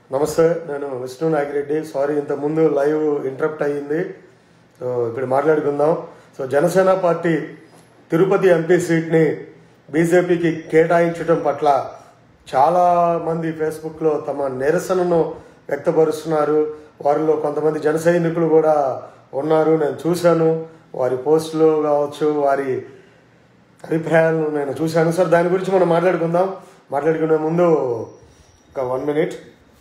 నమస్తే నేను విష్ణు నాగిరెడ్డి సారీ ఇంతకుముందు లైవ్ ఇంటరప్ట్ అయ్యింది సో ఇప్పుడు మాట్లాడుకుందాం so Janasena party Tirupati MP సీట్ని బీజేపీకి కేటాయించడం పట్ల చాలా మంది ఫేస్బుక్లో తమ నిరసనను వ్యక్తపరుస్తున్నారు వారిలో కొంతమంది జన సైనికులు కూడా ఉన్నారు నేను చూశాను వారి పోస్టులు కావచ్చు వారి అభిప్రాయాలను నేను చూశాను సార్ దాని గురించి మనం మాట్లాడుకుందాం మాట్లాడుకునే ముందు ఒక వన్ మినిట్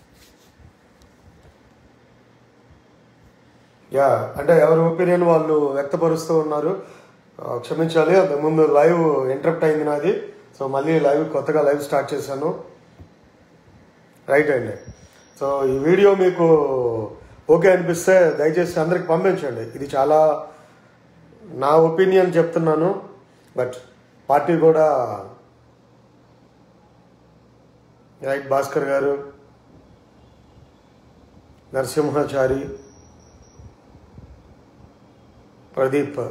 యా అంటే ఎవరి ఒపీనియన్ వాళ్ళు వ్యక్తపరుస్తూ ఉన్నారు ఆ, క్షమించాలి అంతకుముందు లైవ్ ఇంటరప్ట్ అయింది నాది సో మళ్ళీ లైవ్ కొత్తగా లైవ్ స్టార్ట్ చేశాను రైట్ అండి సో ఈ వీడియో మీకు ఓకే అనిపిస్తే దయచేసి అందరికి పంపించండి ఇది చాలా నా ఒపీనియన్ చెప్తున్నాను బట్ పార్టీ కూడా రైట్ భాస్కర్ గారు నరసింహాచారి ప్రదీప్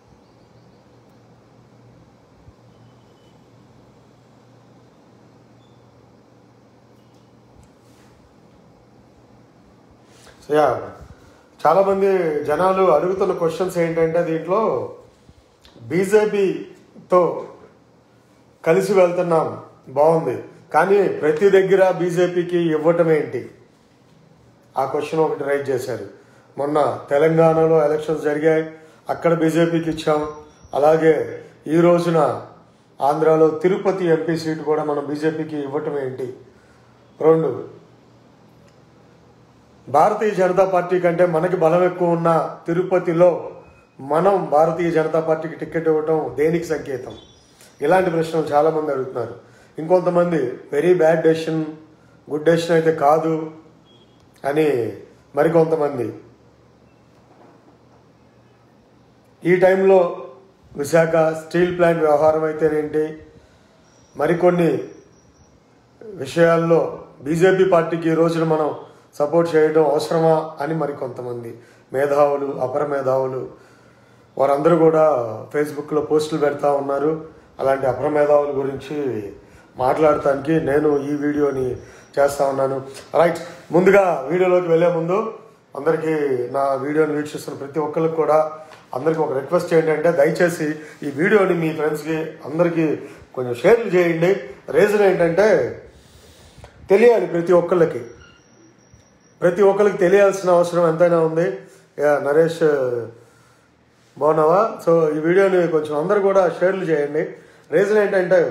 సో యా చాలామంది జనాలు అడుగుతున్న క్వశ్చన్స్ ఏంటంటే దీంట్లో బీజేపీతో కలిసి వెళ్తున్నాం బాగుంది కానీ ప్రతి దగ్గర బీజేపీకి ఇవ్వటం ఏంటి ఆ క్వశ్చన్ ఒకటి రైట్ చేశారు మొన్న తెలంగాణలో ఎలక్షన్స్ జరిగాయి అక్కడ బీజేపీకి ఇచ్చాం అలాగే ఈ రోజున ఆంధ్రాలో తిరుపతి ఎంపీ సీటు కూడా మనం బీజేపీకి ఇవ్వటం ఏంటి రెండు భారతీయ జనతా పార్టీ కంటే మనకి బలం ఎక్కువ ఉన్న తిరుపతిలో మనం భారతీయ జనతా పార్టీకి టికెట్ ఇవ్వటం దేనికి సంకేతం ఇలాంటి ప్రశ్నలు చాలా మంది అడుగుతున్నారు ఇంకొంతమంది very bad decision good decision అయితే కాదు అని మరికొంతమంది ఈ టైంలో విశాఖ స్టీల్ ప్లాంట్ వ్యవహారం అయితేనేంటి మరికొన్ని విషయాల్లో బీజేపీ పార్టీకి ఈ రోజున మనం సపోర్ట్ చేయడం అవసరమా అని మరికొంతమంది మేధావులు అపర మేధావులు వారందరూ కూడా ఫేస్బుక్లో పోస్టులు పెడతా ఉన్నారు అలాంటి అపర మేధావుల గురించి మాట్లాడటానికి నేను ఈ వీడియోని చేస్తా ఉన్నాను రైట్ ముందుగా వీడియోలోకి వెళ్ళే ముందు అందరికీ నా వీడియోని వీక్షిస్తున్న ప్రతి ఒక్కరికి కూడా అందరికీ ఒక రిక్వెస్ట్ ఏంటంటే దయచేసి ఈ వీడియోని మీ ఫ్రెండ్స్కి అందరికీ కొంచెం షేర్లు చేయండి రీజన్ ఏంటంటే తెలియాలి ప్రతి ఒక్కళ్ళకి ప్రతి ఒక్కరికి తెలియాల్సిన అవసరం ఎంతైనా ఉంది యా, నరేష్ బాగున్నావా సో ఈ వీడియోని కొంచెం అందరు కూడా షేర్లు చేయండి రీజన్ ఏంటంటే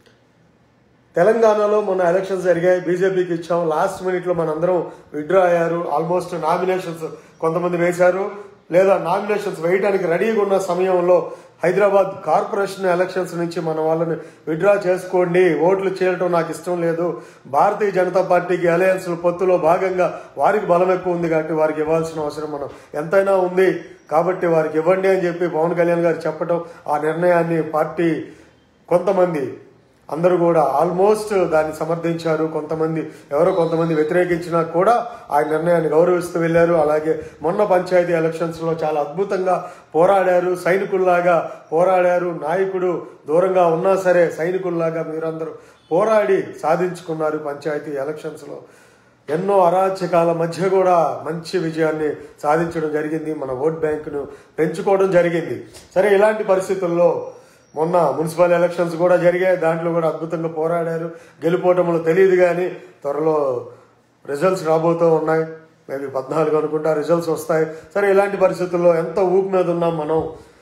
తెలంగాణలో మొన్న ఎలక్షన్స్ జరిగాయి బీజేపీకి ఇచ్చాం లాస్ట్ మినిట్లో మనందరం విత్డ్రా అయ్యారు ఆల్మోస్ట్ నామినేషన్స్ కొంతమంది వేశారు లేదా నామినేషన్స్ వేయడానికి రెడీగా ఉన్న సమయంలో హైదరాబాద్ కార్పొరేషన్ ఎలక్షన్స్ నుంచి మన వాళ్ళని విత్డ్రా చేసుకోండి ఓట్లు చేయటం నాకు ఇష్టం లేదు భారతీయ జనతా పార్టీకి అలయన్స్ పొత్తులో భాగంగా వారికి బలం ఎక్కువ ఉంది కాబట్టి వారికి ఇవ్వాల్సిన అవసరం మనం ఎంతైనా ఉంది కాబట్టి వారికి ఇవ్వండి అని చెప్పి పవన్ కళ్యాణ్ గారు చెప్పడం ఆ నిర్ణయాన్ని పార్టీ కొంతమంది అందరూ కూడా ఆల్మోస్ట్ దాన్ని సమర్థించారు కొంతమంది ఎవరో కొంతమంది వ్యతిరేకించినా కూడా ఆ నిర్ణయాన్ని గౌరవిస్తూ వెళ్ళారు అలాగే మొన్న పంచాయతీ ఎలక్షన్స్ లో చాలా అద్భుతంగా పోరాడారు సైనికుల్లాగా పోరాడారు నాయకుడు దూరంగా ఉన్నా సరే సైనికుల్లాగా మీరందరూ పోరాడి సాధించుకున్నారు పంచాయతీ ఎలక్షన్స్ లో ఎన్నో అరాచకాల మధ్య కూడా మంచి విజయాన్ని సాధించడం జరిగింది మన ఓట్ బ్యాంకును పెంచుకోవడం జరిగింది సరే ఇలాంటి పరిస్థితుల్లో మొన్న మున్సిపల్ ఎలక్షన్స్ కూడా జరిగాయి దాంట్లో కూడా అద్భుతంగా పోరాడారు గెలుపోవటంలో తెలియదు కానీ త్వరలో రిజల్ట్స్ రాబోతూ ఉన్నాయి మేబీ పద్నాలుగు అనుకుంటా రిజల్ట్స్ వస్తాయి సరే ఇలాంటి పరిస్థితుల్లో ఎంత ఊపు మీద ఉన్నాం మనం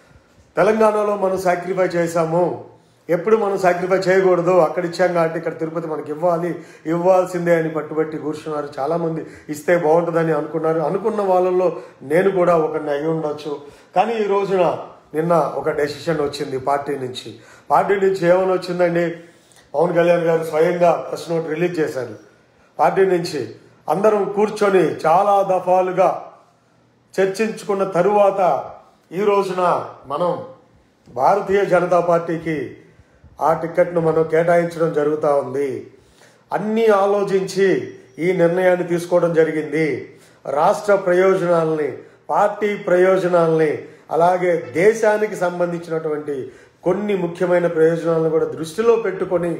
తెలంగాణలో మనం సాక్రిఫై చేశాము ఎప్పుడు మనం సాక్రిఫై చేయకూడదు అక్కడ ఇచ్చాం కాబట్టి ఇక్కడ తిరుపతి మనకి ఇవ్వాలి ఇవ్వాల్సిందే అని పట్టుబట్టి కూర్చున్నారు చాలా మంది ఇస్తే బాగుంటుందని అనుకున్నారు అనుకున్న వాళ్ళల్లో నేను కూడా ఒకరిని అయి ఉండొచ్చు కానీ ఈ రోజున నిన్న ఒక డెసిషన్ వచ్చింది పార్టీ నుంచి పార్టీ నుంచి ఏమని వచ్చిందండి పవన్ కళ్యాణ్ గారు స్వయంగా ప్రెస్ నోట్ రిలీజ్ చేశారు పార్టీ నుంచి అందరం కూర్చొని చాలా దఫాలుగా చర్చించుకున్న తరువాత ఈ రోజున మనం భారతీయ జనతా పార్టీకి ఆ టికెట్ను మనం కేటాయించడం జరుగుతూ ఉంది అన్నీ ఆలోచించి ఈ నిర్ణయాన్ని తీసుకోవడం జరిగింది రాష్ట్ర ప్రయోజనాలని పార్టీ ప్రయోజనాలని అలాగే దేశానికి సంబంధించినటువంటి కొన్ని ముఖ్యమైన ప్రయోజనాలను కూడా దృష్టిలో పెట్టుకొని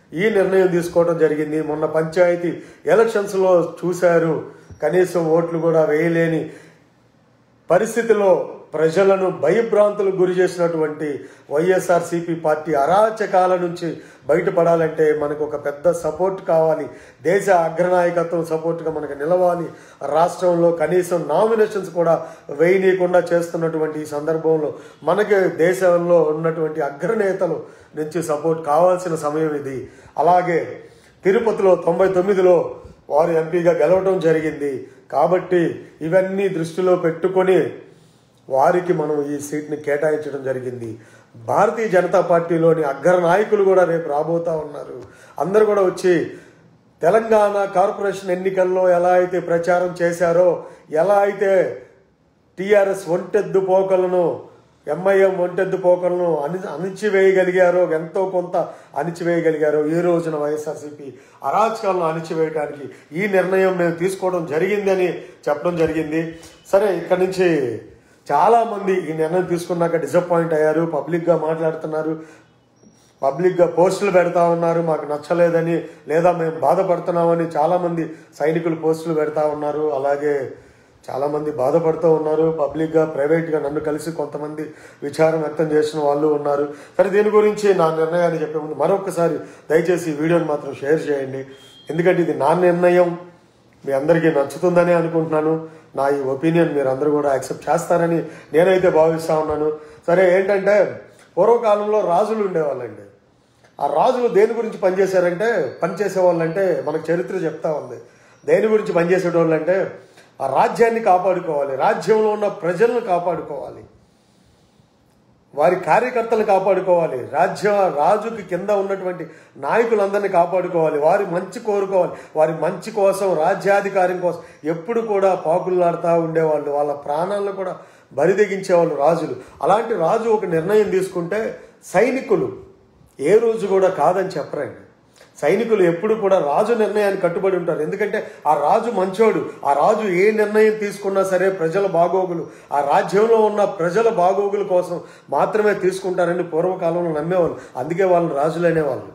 ఈ నిర్ణయం తీసుకోవడం జరిగింది మొన్న పంచాయతీ ఎలక్షన్స్లో చూశారు కనీసం ఓట్లు కూడా వేయలేని పరిస్థితిలో ప్రజలను భయభ్రాంతులకు గురి చేసినటువంటి వైఎస్ఆర్సీపీ పార్టీ అరాచకాల నుంచి బయటపడాలంటే మనకు ఒక పెద్ద సపోర్ట్ కావాలి దేశ అగ్రనాయకత్వం సపోర్ట్గా మనకు నిలవాలి రాష్ట్రంలో కనీసం నామినేషన్స్ కూడా వేయనీయకుండా చేస్తున్నటువంటి ఈ సందర్భంలో మనకి దేశంలో ఉన్నటువంటి అగ్రనేతలు నుంచి సపోర్ట్ కావాల్సిన సమయం ఇది అలాగే తిరుపతిలో తొంభై తొమ్మిదిలో వారు ఎంపీగా గెలవడం జరిగింది కాబట్టి ఇవన్నీ దృష్టిలో పెట్టుకొని వారికి మనం ఈ సీట్ని కేటాయించడం జరిగింది భారతీయ జనతా పార్టీలోని అగ్ర నాయకులు కూడా రేపు రాబోతా ఉన్నారు అందరూ కూడా వచ్చి తెలంగాణ కార్పొరేషన్ ఎన్నికల్లో ఎలా అయితే ప్రచారం చేశారో ఎలా అయితే టీఆర్ఎస్ ఒంటెద్దు పోకలను ఎంఐఎం ఒంటెద్దు పోకలను అని అణిచివేయగలిగారో ఎంతో కొంత అణిచివేయగలిగారో ఈ రోజున వైఎస్ఆర్సీపీ అరాచకాలను అణిచివేయడానికి ఈ నిర్ణయం మేము తీసుకోవడం జరిగిందని చెప్పడం జరిగింది సరే ఇక్కడ నుంచి చాలా మంది ఈ నిర్ణయం తీసుకున్నాక డిసప్పాయింట్ అయ్యారు పబ్లిక్గా మాట్లాడుతున్నారు పబ్లిక్గా పోస్టులు పెడతా ఉన్నారు మాకు నచ్చలేదని లేదా మేము బాధపడుతున్నామని చాలామంది సైనికులు పోస్టులు పెడతా ఉన్నారు అలాగే చాలామంది బాధపడుతూ ఉన్నారు పబ్లిక్గా ప్రైవేట్గా నన్ను కలిసి కొంతమంది విచారం వ్యక్తం చేసిన వాళ్ళు ఉన్నారు సరే దీని గురించి నా నిర్ణయాన్ని చెప్పే ముందు మరొకసారి దయచేసి ఈ వీడియోని మాత్రం షేర్ చేయండి ఎందుకంటే ఇది నా నిర్ణయం మీ అందరికీ నచ్చుతుందని అనుకుంటున్నాను నా ఈ ఒపీనియన్ మీరు అందరూ కూడా యాక్సెప్ట్ చేస్తారని నేనైతే భావిస్తా ఉన్నాను సరే ఏంటంటే పూర్వకాలంలో రాజులు ఉండేవాళ్ళండి ఆ రాజులు దేని గురించి పనిచేశారంటే పనిచేసే వాళ్ళంటే మనకు చరిత్ర చెప్తా ఉంది దేని గురించి పనిచేసేటోళ్ళు అంటే ఆ రాజ్యాన్ని కాపాడుకోవాలి రాజ్యంలో ఉన్న ప్రజలను కాపాడుకోవాలి వారి కార్యకర్తలు కాపాడుకోవాలి రాజ్య రాజుకి కింద ఉన్నటువంటి నాయకులందరినీ కాపాడుకోవాలి వారి మంచి కోరుకోవాలి వారి మంచి కోసం రాజ్యాధికారం కోసం ఎప్పుడు కూడా పాకులాడుతూ ఉండేవాళ్ళు వాళ్ళ ప్రాణాలను కూడా బరిదెగించేవాళ్ళు రాజులు అలాంటి రాజు ఒక నిర్ణయం తీసుకుంటే సైనికులు ఏ రోజు కూడా కాదని చెప్పరండి సైనికులు ఎప్పుడు కూడా రాజు నిర్ణయాన్ని కట్టుబడి ఉంటారు ఎందుకంటే ఆ రాజు మంచోడు ఆ రాజు ఏ నిర్ణయం తీసుకున్నా సరే ప్రజల బాగోగులు ఆ రాజ్యంలో ఉన్న ప్రజల బాగోగుల కోసం మాత్రమే తీసుకుంటారని పూర్వకాలంలో నమ్మేవాళ్ళు అందుకే వాళ్ళు రాజులు అనేవాళ్ళు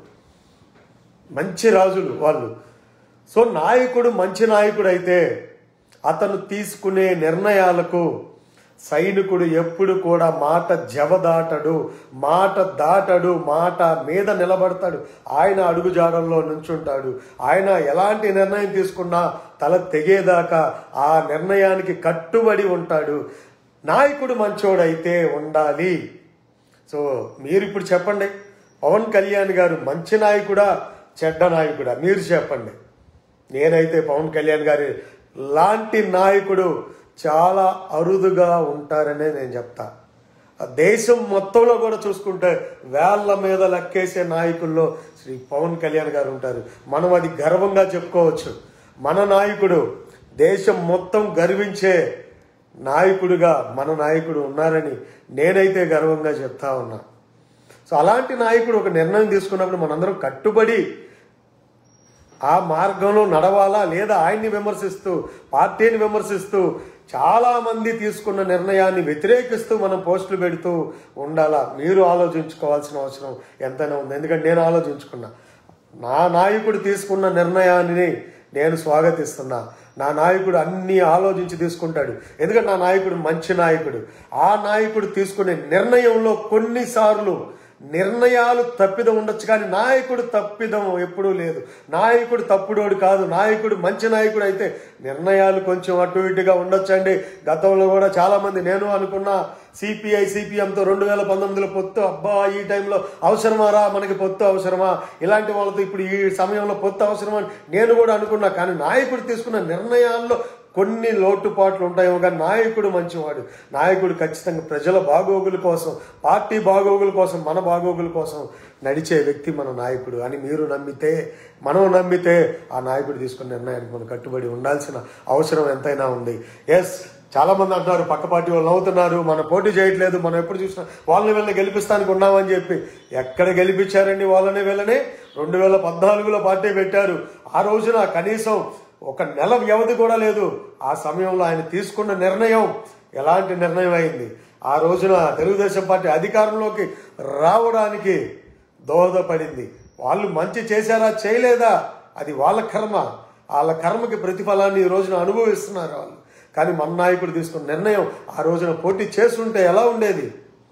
మంచి రాజులు వాళ్ళు సో నాయకుడు మంచి నాయకుడు అయితే అతను తీసుకునే నిర్ణయాలకు సైనికుడు ఎప్పుడు కూడా మాట జవదాటడు మాట దాటడు మాట మీద నిలబడతాడు ఆయన అడుగుజాడల్లో నుంచుంటాడు ఆయన ఎలాంటి నిర్ణయం తీసుకున్నా తల తెగేదాకా ఆ నిర్ణయానికి కట్టుబడి ఉంటాడు నాయకుడు మంచోడైతే ఉండాలి సో మీరు ఇప్పుడు చెప్పండి పవన్ కళ్యాణ్ గారు మంచి నాయకుడా చెడ్డ నాయకుడా మీరు చెప్పండి నేనైతే పవన్ కళ్యాణ్ గారి లాంటి నాయకుడు చాలా అరుదుగా ఉంటారనే నేను చెప్తా ఆ దేశం మొత్తంలో కూడా చూసుకుంటే వేళ్ల మీద లెక్కేసే నాయకుల్లో శ్రీ పవన్ కళ్యాణ్ గారు ఉంటారు మనం అది గర్వంగా చెప్పుకోవచ్చు మన నాయకుడు దేశం మొత్తం గర్వించే నాయకుడిగా మన నాయకుడు ఉన్నారని నేనైతే గర్వంగా చెప్తా ఉన్నా సో అలాంటి నాయకుడు ఒక నిర్ణయం తీసుకున్నప్పుడు మనందరం కట్టుబడి ఆ మార్గంలో నడవాలా లేదా ఆయన్ని విమర్శిస్తూ పార్టీని విమర్శిస్తూ చాలా మంది తీసుకున్న నిర్ణయాన్ని వ్యతిరేకిస్తూ మనం పోస్టులు పెడుతూ ఉండాలా మీరు ఆలోచించుకోవాల్సిన అవసరం ఎంతైనా ఉంది ఎందుకంటే నేను ఆలోచించుకున్నా నా నాయకుడు తీసుకున్న నిర్ణయాన్ని నేను స్వాగతిస్తున్నా నా నాయకుడు అన్ని ఆలోచించి తీసుకుంటాడు ఎందుకంటే నా నాయకుడు మంచి నాయకుడు ఆ నాయకుడు తీసుకునే నిర్ణయంలో కొన్నిసార్లు నిర్ణయాలు తప్పిదం ఉండొచ్చు కానీ నాయకుడు తప్పిదం ఎప్పుడూ లేదు నాయకుడు తప్పుడోడు కాదు నాయకుడు మంచి నాయకుడు అయితే నిర్ణయాలు కొంచెం అటు ఇటుగా ఉండొచ్చండి గతంలో కూడా చాలా మంది నేను అనుకున్న సిపిఐ సిపిఎంతో రెండు వేల పంతొమ్మిదిలో పొత్తు అబ్బా ఈ టైంలో అవసరమా రా మనకి పొత్తు అవసరమా ఇలాంటి వాళ్ళతో ఇప్పుడు ఈ సమయంలో పొత్తు అవసరమా అని నేను కూడా అనుకున్నా కానీ నాయకుడు తీసుకున్న నిర్ణయాల్లో కొన్ని లోటుపాట్లు ఉంటాయేమో కానీ నాయకుడు మంచివాడు నాయకుడు ఖచ్చితంగా ప్రజల బాగోగుల కోసం పార్టీ బాగోగుల కోసం మన బాగోగుల కోసం నడిచే వ్యక్తి మన నాయకుడు అని మీరు నమ్మితే మనం నమ్మితే ఆ నాయకుడు తీసుకున్న నిర్ణయానికి మనం కట్టుబడి ఉండాల్సిన అవసరం ఎంతైనా ఉంది ఎస్ చాలా మంది అంటున్నారు పక్క పార్టీ వాళ్ళు నవ్వుతున్నారు మనం పోటీ చేయట్లేదు మనం ఎప్పుడు చూసినా వాళ్ళని వీళ్ళని గెలిపిస్తానికి ఉన్నామని చెప్పి ఎక్కడ గెలిపించారండి వాళ్ళని వీళ్ళని రెండు వేల పద్నాలుగులో పార్టీ పెట్టారు ఆ రోజున కనీసం ఒక నెల వ్యవధి కూడా లేదు ఆ సమయంలో ఆయన తీసుకున్న నిర్ణయం ఎలాంటి నిర్ణయం అయింది ఆ రోజున తెలుగుదేశం పార్టీ అధికారంలోకి రావడానికి దోహదపడింది వాళ్ళు మంచి చేశారా చేయలేదా అది వాళ్ళ కర్మ వాళ్ళ కర్మకి ప్రతిఫలాన్ని ఈ రోజున అనుభవిస్తున్నారు వాళ్ళు కానీ మన నాయకుడు తీసుకున్న నిర్ణయం ఆ రోజున పోటీ చేస్తుంటే ఎలా ఉండేది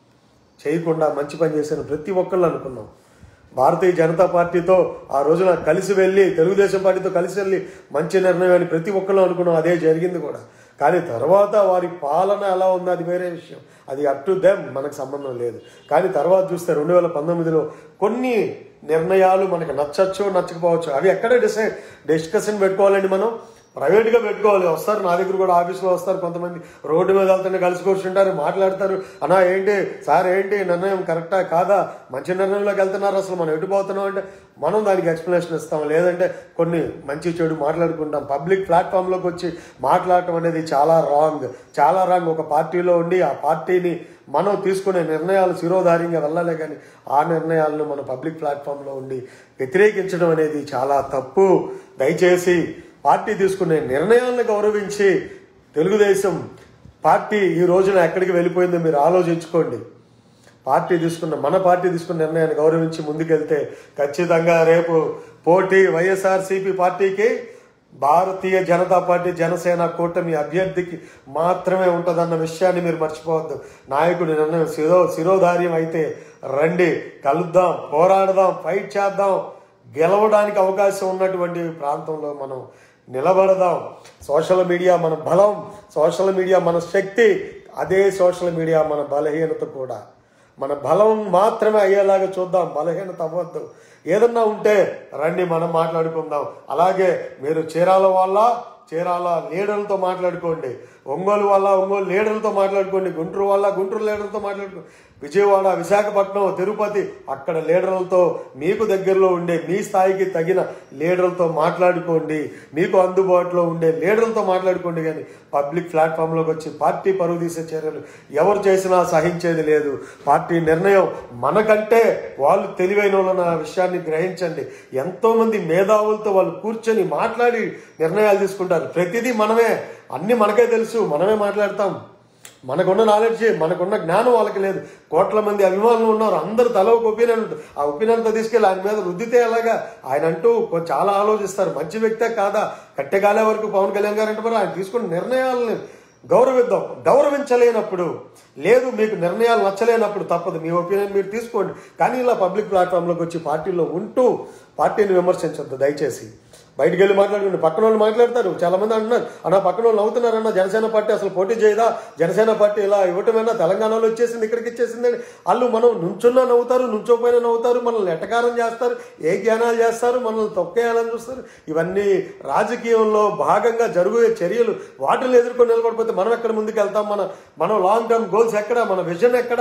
చేయకుండా మంచి పని చేసిన ప్రతి ఒక్కళ్ళు అనుకున్నాం భారతీయ జనతా పార్టీతో ఆ రోజున కలిసి వెళ్ళి తెలుగుదేశం పార్టీతో కలిసి వెళ్ళి మంచి నిర్ణయం అని ప్రతి ఒక్కళ్ళు అనుకున్నాం అదే జరిగింది కూడా కానీ తర్వాత వారి పాలన ఎలా ఉంది అది వేరే విషయం అది అప్ టు దెమ్ మనకు సంబంధం లేదు కానీ తర్వాత చూస్తే రెండు వేల పంతొమ్మిదిలో కొన్ని నిర్ణయాలు మనకు నచ్చచ్చు నచ్చకపోవచ్చు అవి ఎక్కడ డిసైడ్ డిస్కషన్ పెట్టుకోవాలండి మనం ప్రైవేట్గా పెట్టుకోవాలి వస్తారు నా దగ్గర కూడా ఆఫీస్లో వస్తారు కొంతమంది రోడ్డు మీద వెళ్తుంటే కలిసి కూర్చుంటారు మాట్లాడతారు అన్నా ఏంటి సార్ ఏంటి నిర్ణయం కరెక్టా కాదా మంచి నిర్ణయంలోకి వెళ్తున్నారు అసలు మనం ఎటు పోతున్నాం అంటే మనం దానికి ఎక్స్ప్లెనేషన్ ఇస్తాం లేదంటే కొన్ని మంచి చెడు మాట్లాడుకుంటాం పబ్లిక్ ప్లాట్ఫామ్లోకి వచ్చి మాట్లాడటం అనేది చాలా రాంగ్ చాలా రాంగ్ ఒక పార్టీలో ఉండి ఆ పార్టీని మనం తీసుకునే నిర్ణయాలు శిరోధార్యంగా వెళ్ళాలి కానీ ఆ నిర్ణయాలను మన పబ్లిక్ ప్లాట్ఫామ్లో ఉండి వ్యతిరేకించడం అనేది చాలా తప్పు దయచేసి పార్టీ తీసుకునే నిర్ణయాలను గౌరవించి తెలుగుదేశం పార్టీ ఈ రోజున ఎక్కడికి వెళ్ళిపోయిందో మీరు ఆలోచించుకోండి పార్టీ తీసుకున్న మన పార్టీ తీసుకున్న నిర్ణయాన్ని గౌరవించి ముందుకెళ్తే ఖచ్చితంగా రేపు పోటీ వైఎస్ఆర్సీపీ పార్టీకి భారతీయ జనతా పార్టీ జనసేన కూటమి అభ్యర్థికి మాత్రమే ఉంటుందన్న విషయాన్ని మీరు మర్చిపోవద్దు నాయకుడి నిర్ణయం శిరో శిరోధార్యం అయితే రండి కలుద్దాం పోరాడదాం ఫైట్ చేద్దాం గెలవడానికి అవకాశం ఉన్నటువంటి ప్రాంతంలో మనం నిలబడదాం సోషల్ మీడియా మన బలం సోషల్ మీడియా మన శక్తి అదే సోషల్ మీడియా మన బలహీనత కూడా మన బలం మాత్రమే అయ్యేలాగా చూద్దాం బలహీనత అవ్వద్దు ఏదన్నా ఉంటే రండి మనం మాట్లాడుకుందాం అలాగే మీరు చీరాల వల్ల చీరాల లీడర్లతో మాట్లాడుకోండి ఒంగోలు వల్ల ఒంగోలు లీడర్లతో మాట్లాడుకోండి గుంటూరు వల్ల గుంటూరు లీడర్లతో మాట్లాడుకోండి విజయవాడ విశాఖపట్నం తిరుపతి అక్కడ లీడర్లతో మీకు దగ్గరలో ఉండే మీ స్థాయికి తగిన లీడర్లతో మాట్లాడుకోండి మీకు అందుబాటులో ఉండే లీడర్లతో మాట్లాడుకోండి కానీ పబ్లిక్ ప్లాట్ఫామ్లోకి వచ్చి పార్టీ పరువు తీసే చర్యలు ఎవరు చేసినా సహించేది లేదు పార్టీ నిర్ణయం మనకంటే వాళ్ళు తెలివైన వాళ్ళన్న విషయాన్ని గ్రహించండి ఎంతో మంది మేధావులతో వాళ్ళు కూర్చొని మాట్లాడి నిర్ణయాలు తీసుకుంటారు ప్రతిదీ మనమే అన్ని మనకే తెలుసు మనమే మాట్లాడతాం మనకున్న నాలెడ్జ్ మనకున్న జ్ఞానం వాళ్ళకి లేదు కోట్ల మంది అభిమానులు ఉన్నారు అందరు తల ఒక ఒపీనియన్ ఉంటుంది ఆ ఒపీనియన్తో తీసుకెళ్ళి ఆయన మీద రుద్దితే ఎలాగా ఆయన అంటూ కొ- చాలా ఆలోచిస్తారు మంచి వ్యక్తే కాదా కట్టెగాలే వరకు పవన్ కళ్యాణ్ గారు అంటే మరి ఆయన తీసుకున్న నిర్ణయాలని గౌరవిద్దాం గౌరవించలేనప్పుడు లేదు మీకు నిర్ణయాలు నచ్చలేనప్పుడు తప్పదు మీ ఒపీనియన్ మీరు తీసుకోండి కానీ ఇలా పబ్లిక్ ప్లాట్ఫామ్లోకి వచ్చి పార్టీలో ఉంటూ పార్టీని విమర్శించొద్దు దయచేసి బయటికి వెళ్ళి మాట్లాడుకోండి పక్కన వాళ్ళు మాట్లాడతారు చాలా మంది అంటున్నారు అన్న పక్కన వాళ్ళు నవ్వుతున్నారన్న జనసేన పార్టీ అసలు పోటీ చేయదా జనసేన పార్టీ ఇలా ఇవ్వటమైనా తెలంగాణలో వచ్చేసింది ఇక్కడికి ఇచ్చేసింది అని వాళ్ళు మనం నుంచున్నా నవ్వుతారు నుంచోపోయినా నవ్వుతారు మనల్ని ఎటకారం చేస్తారు ఏ జ్ఞానాలు చేస్తారు మనల్ని తొక్కేయాలని చూస్తారు ఇవన్నీ రాజకీయంలో భాగంగా జరుగే చర్యలు వాటిని ఎదుర్కొని నిలబడిపోతే మనం ఎక్కడ ముందుకు వెళ్తాం మన మనం లాంగ్ టర్మ్ గోల్స్ ఎక్కడ మన విజన్ ఎక్కడ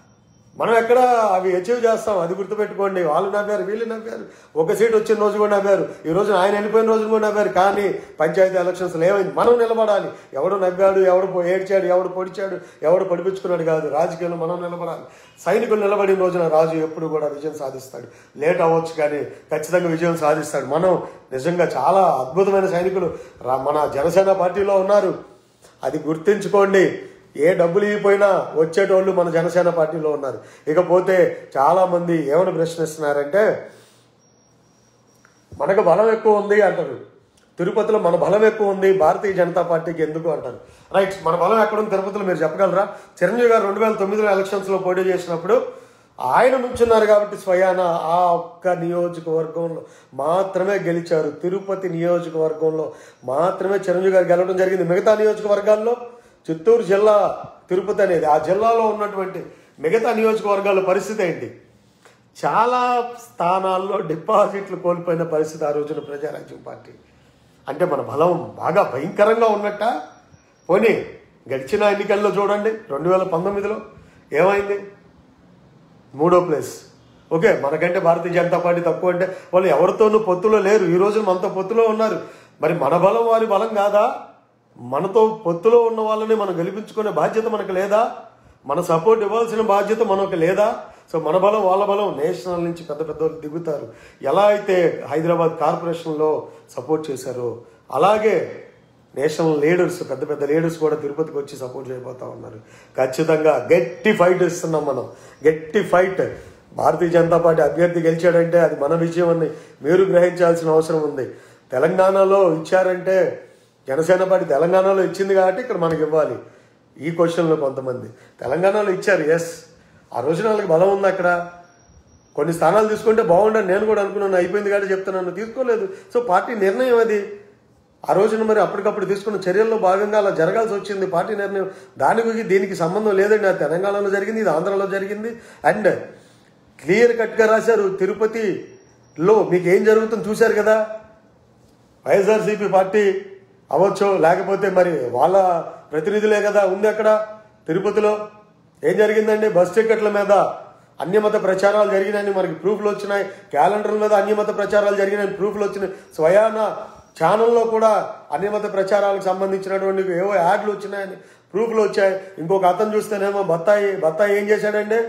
మనం ఎక్కడ అవి అచీవ్ చేస్తాం అది గుర్తుపెట్టుకోండి వాళ్ళు నవ్వారు వీళ్ళు నవ్వారు ఒక సీట్ వచ్చిన రోజు కూడా నవ్వారు ఈ రోజు ఆయన వెళ్ళిపోయిన రోజు కూడా నవ్వారు కానీ పంచాయతీ ఎలక్షన్స్ ఏమైంది మనం నిలబడాలి ఎవడు నవ్వాడు ఎవడు పో- ఏడ్చాడు ఎవడు పొడిచాడు ఎవడు పొడిపించుకున్నాడు కాదు రాజకీయంలో మనం నిలబడాలి సైనికులు నిలబడిన రోజున రాజు ఎప్పుడు కూడా విజయం సాధిస్తాడు లేట్ అవ్వచ్చు కానీ ఖచ్చితంగా విజయం సాధిస్తాడు మనం నిజంగా చాలా అద్భుతమైన సైనికులు రా- మన జనసేన పార్టీలో ఉన్నారు అది గుర్తించుకోండి ఏ డబ్బులు ఇవ్వపోయినా వచ్చేటోళ్ళు మన జనసేన పార్టీలో ఉన్నారు ఇకపోతే చాలా మంది ఏమని ప్రశ్నిస్తున్నారంటే మనకు బలం ఎక్కువ ఉంది అంటారు తిరుపతిలో మన బలం ఎక్కువ ఉంది భారతీయ జనతా పార్టీకి ఎందుకు అంటారు రైట్ మన బలం ఎక్కడ ఉంది తిరుపతిలో మీరు చెప్పగలరా చిరంజీవి గారు రెండు వేల తొమ్మిదిలో ఎలక్షన్స్లో పోటీ చేసినప్పుడు ఆయన నుంచున్నారు కాబట్టి స్వయాన ఆ ఒక్క నియోజకవర్గంలో మాత్రమే గెలిచారు తిరుపతి నియోజకవర్గంలో మాత్రమే చిరంజీవి గారు గెలవడం జరిగింది మిగతా నియోజకవర్గాల్లో చిత్తూరు జిల్లా తిరుపతి అనేది ఆ జిల్లాలో ఉన్నటువంటి మిగతా నియోజకవర్గాల పరిస్థితి ఏంటి చాలా స్థానాల్లో డిపాజిట్లు కోల్పోయిన పరిస్థితి ఆ రోజున ప్రజారాజ్యం పార్టీ అంటే మన బలం బాగా భయంకరంగా ఉన్నట్ట పోనీ గడిచిన ఎన్నికల్లో చూడండి రెండు వేల పంతొమ్మిదిలో ఏమైంది మూడో ప్లేస్ ఓకే మనకంటే భారతీయ జనతా పార్టీ తక్కువ అంటే వాళ్ళు ఎవరితోనూ పొత్తులో లేరు ఈ రోజు మనతో పొత్తులో ఉన్నారు మరి మన బలం వారి బలం కాదా మనతో పొత్తులో ఉన్న వాళ్ళని మనం గెలిపించుకునే బాధ్యత మనకు లేదా మన సపోర్ట్ ఇవ్వాల్సిన బాధ్యత మనకు లేదా సో మన బలం వాళ్ళ బలం నేషనల్ నుంచి పెద్ద పెద్ద వాళ్ళు దిగుతారు ఎలా అయితే హైదరాబాద్ కార్పొరేషన్లో సపోర్ట్ చేశారో అలాగే నేషనల్ లీడర్స్ పెద్ద పెద్ద లీడర్స్ కూడా తిరుపతికి వచ్చి సపోర్ట్ చేయబోతా ఉన్నారు ఖచ్చితంగా గట్టి ఫైట్ ఇస్తున్నాం మనం గట్టి ఫైట్ భారతీయ జనతా పార్టీ అభ్యర్థి గెలిచాడంటే అది మన విజయం అని మీరు గ్రహించాల్సిన అవసరం ఉంది తెలంగాణలో ఇచ్చారంటే జనసేన పార్టీ తెలంగాణలో ఇచ్చింది కాబట్టి ఇక్కడ మనకి ఇవ్వాలి ఈ క్వశ్చన్లో కొంతమంది తెలంగాణలో ఇచ్చారు ఎస్ ఆ రోజున వాళ్ళకి బలం ఉంది అక్కడ కొన్ని స్థానాలు తీసుకుంటే బాగుండని నేను కూడా అనుకున్నాను అయిపోయింది కాబట్టి చెప్తున్నాను తీసుకోలేదు సో పార్టీ నిర్ణయం అది ఆ రోజున మరి అప్పటికప్పుడు తీసుకున్న చర్యల్లో భాగంగా అలా జరగాల్సి వచ్చింది పార్టీ నిర్ణయం దానికి దీనికి సంబంధం లేదండి అది తెలంగాణలో జరిగింది ఇది ఆంధ్రాలో జరిగింది అండ్ క్లియర్ కట్గా రాశారు తిరుపతిలో మీకు ఏం జరుగుతుందో చూశారు కదా వైఎస్ఆర్సీపీ పార్టీ అవ్వచ్చు లేకపోతే మరి వాళ్ళ ప్రతినిధులే కదా ఉంది అక్కడ తిరుపతిలో ఏం జరిగిందండి బస్ టికెట్ల మీద అన్యమత ప్రచారాలు జరిగినాయని మనకి ప్రూఫ్లు వచ్చినాయి క్యాలెండర్ల మీద అన్యమత ప్రచారాలు జరిగినాయని ప్రూఫ్లు వచ్చినాయి స్వయాన ఛానల్లో కూడా అన్యమత ప్రచారాలకు సంబంధించినటువంటి ఏవో యాడ్లు వచ్చినాయని ప్రూఫ్లు వచ్చాయి ఇంకొక అతను చూస్తేనేమో బత్తాయి బత్తాయి ఏం చేశాడండి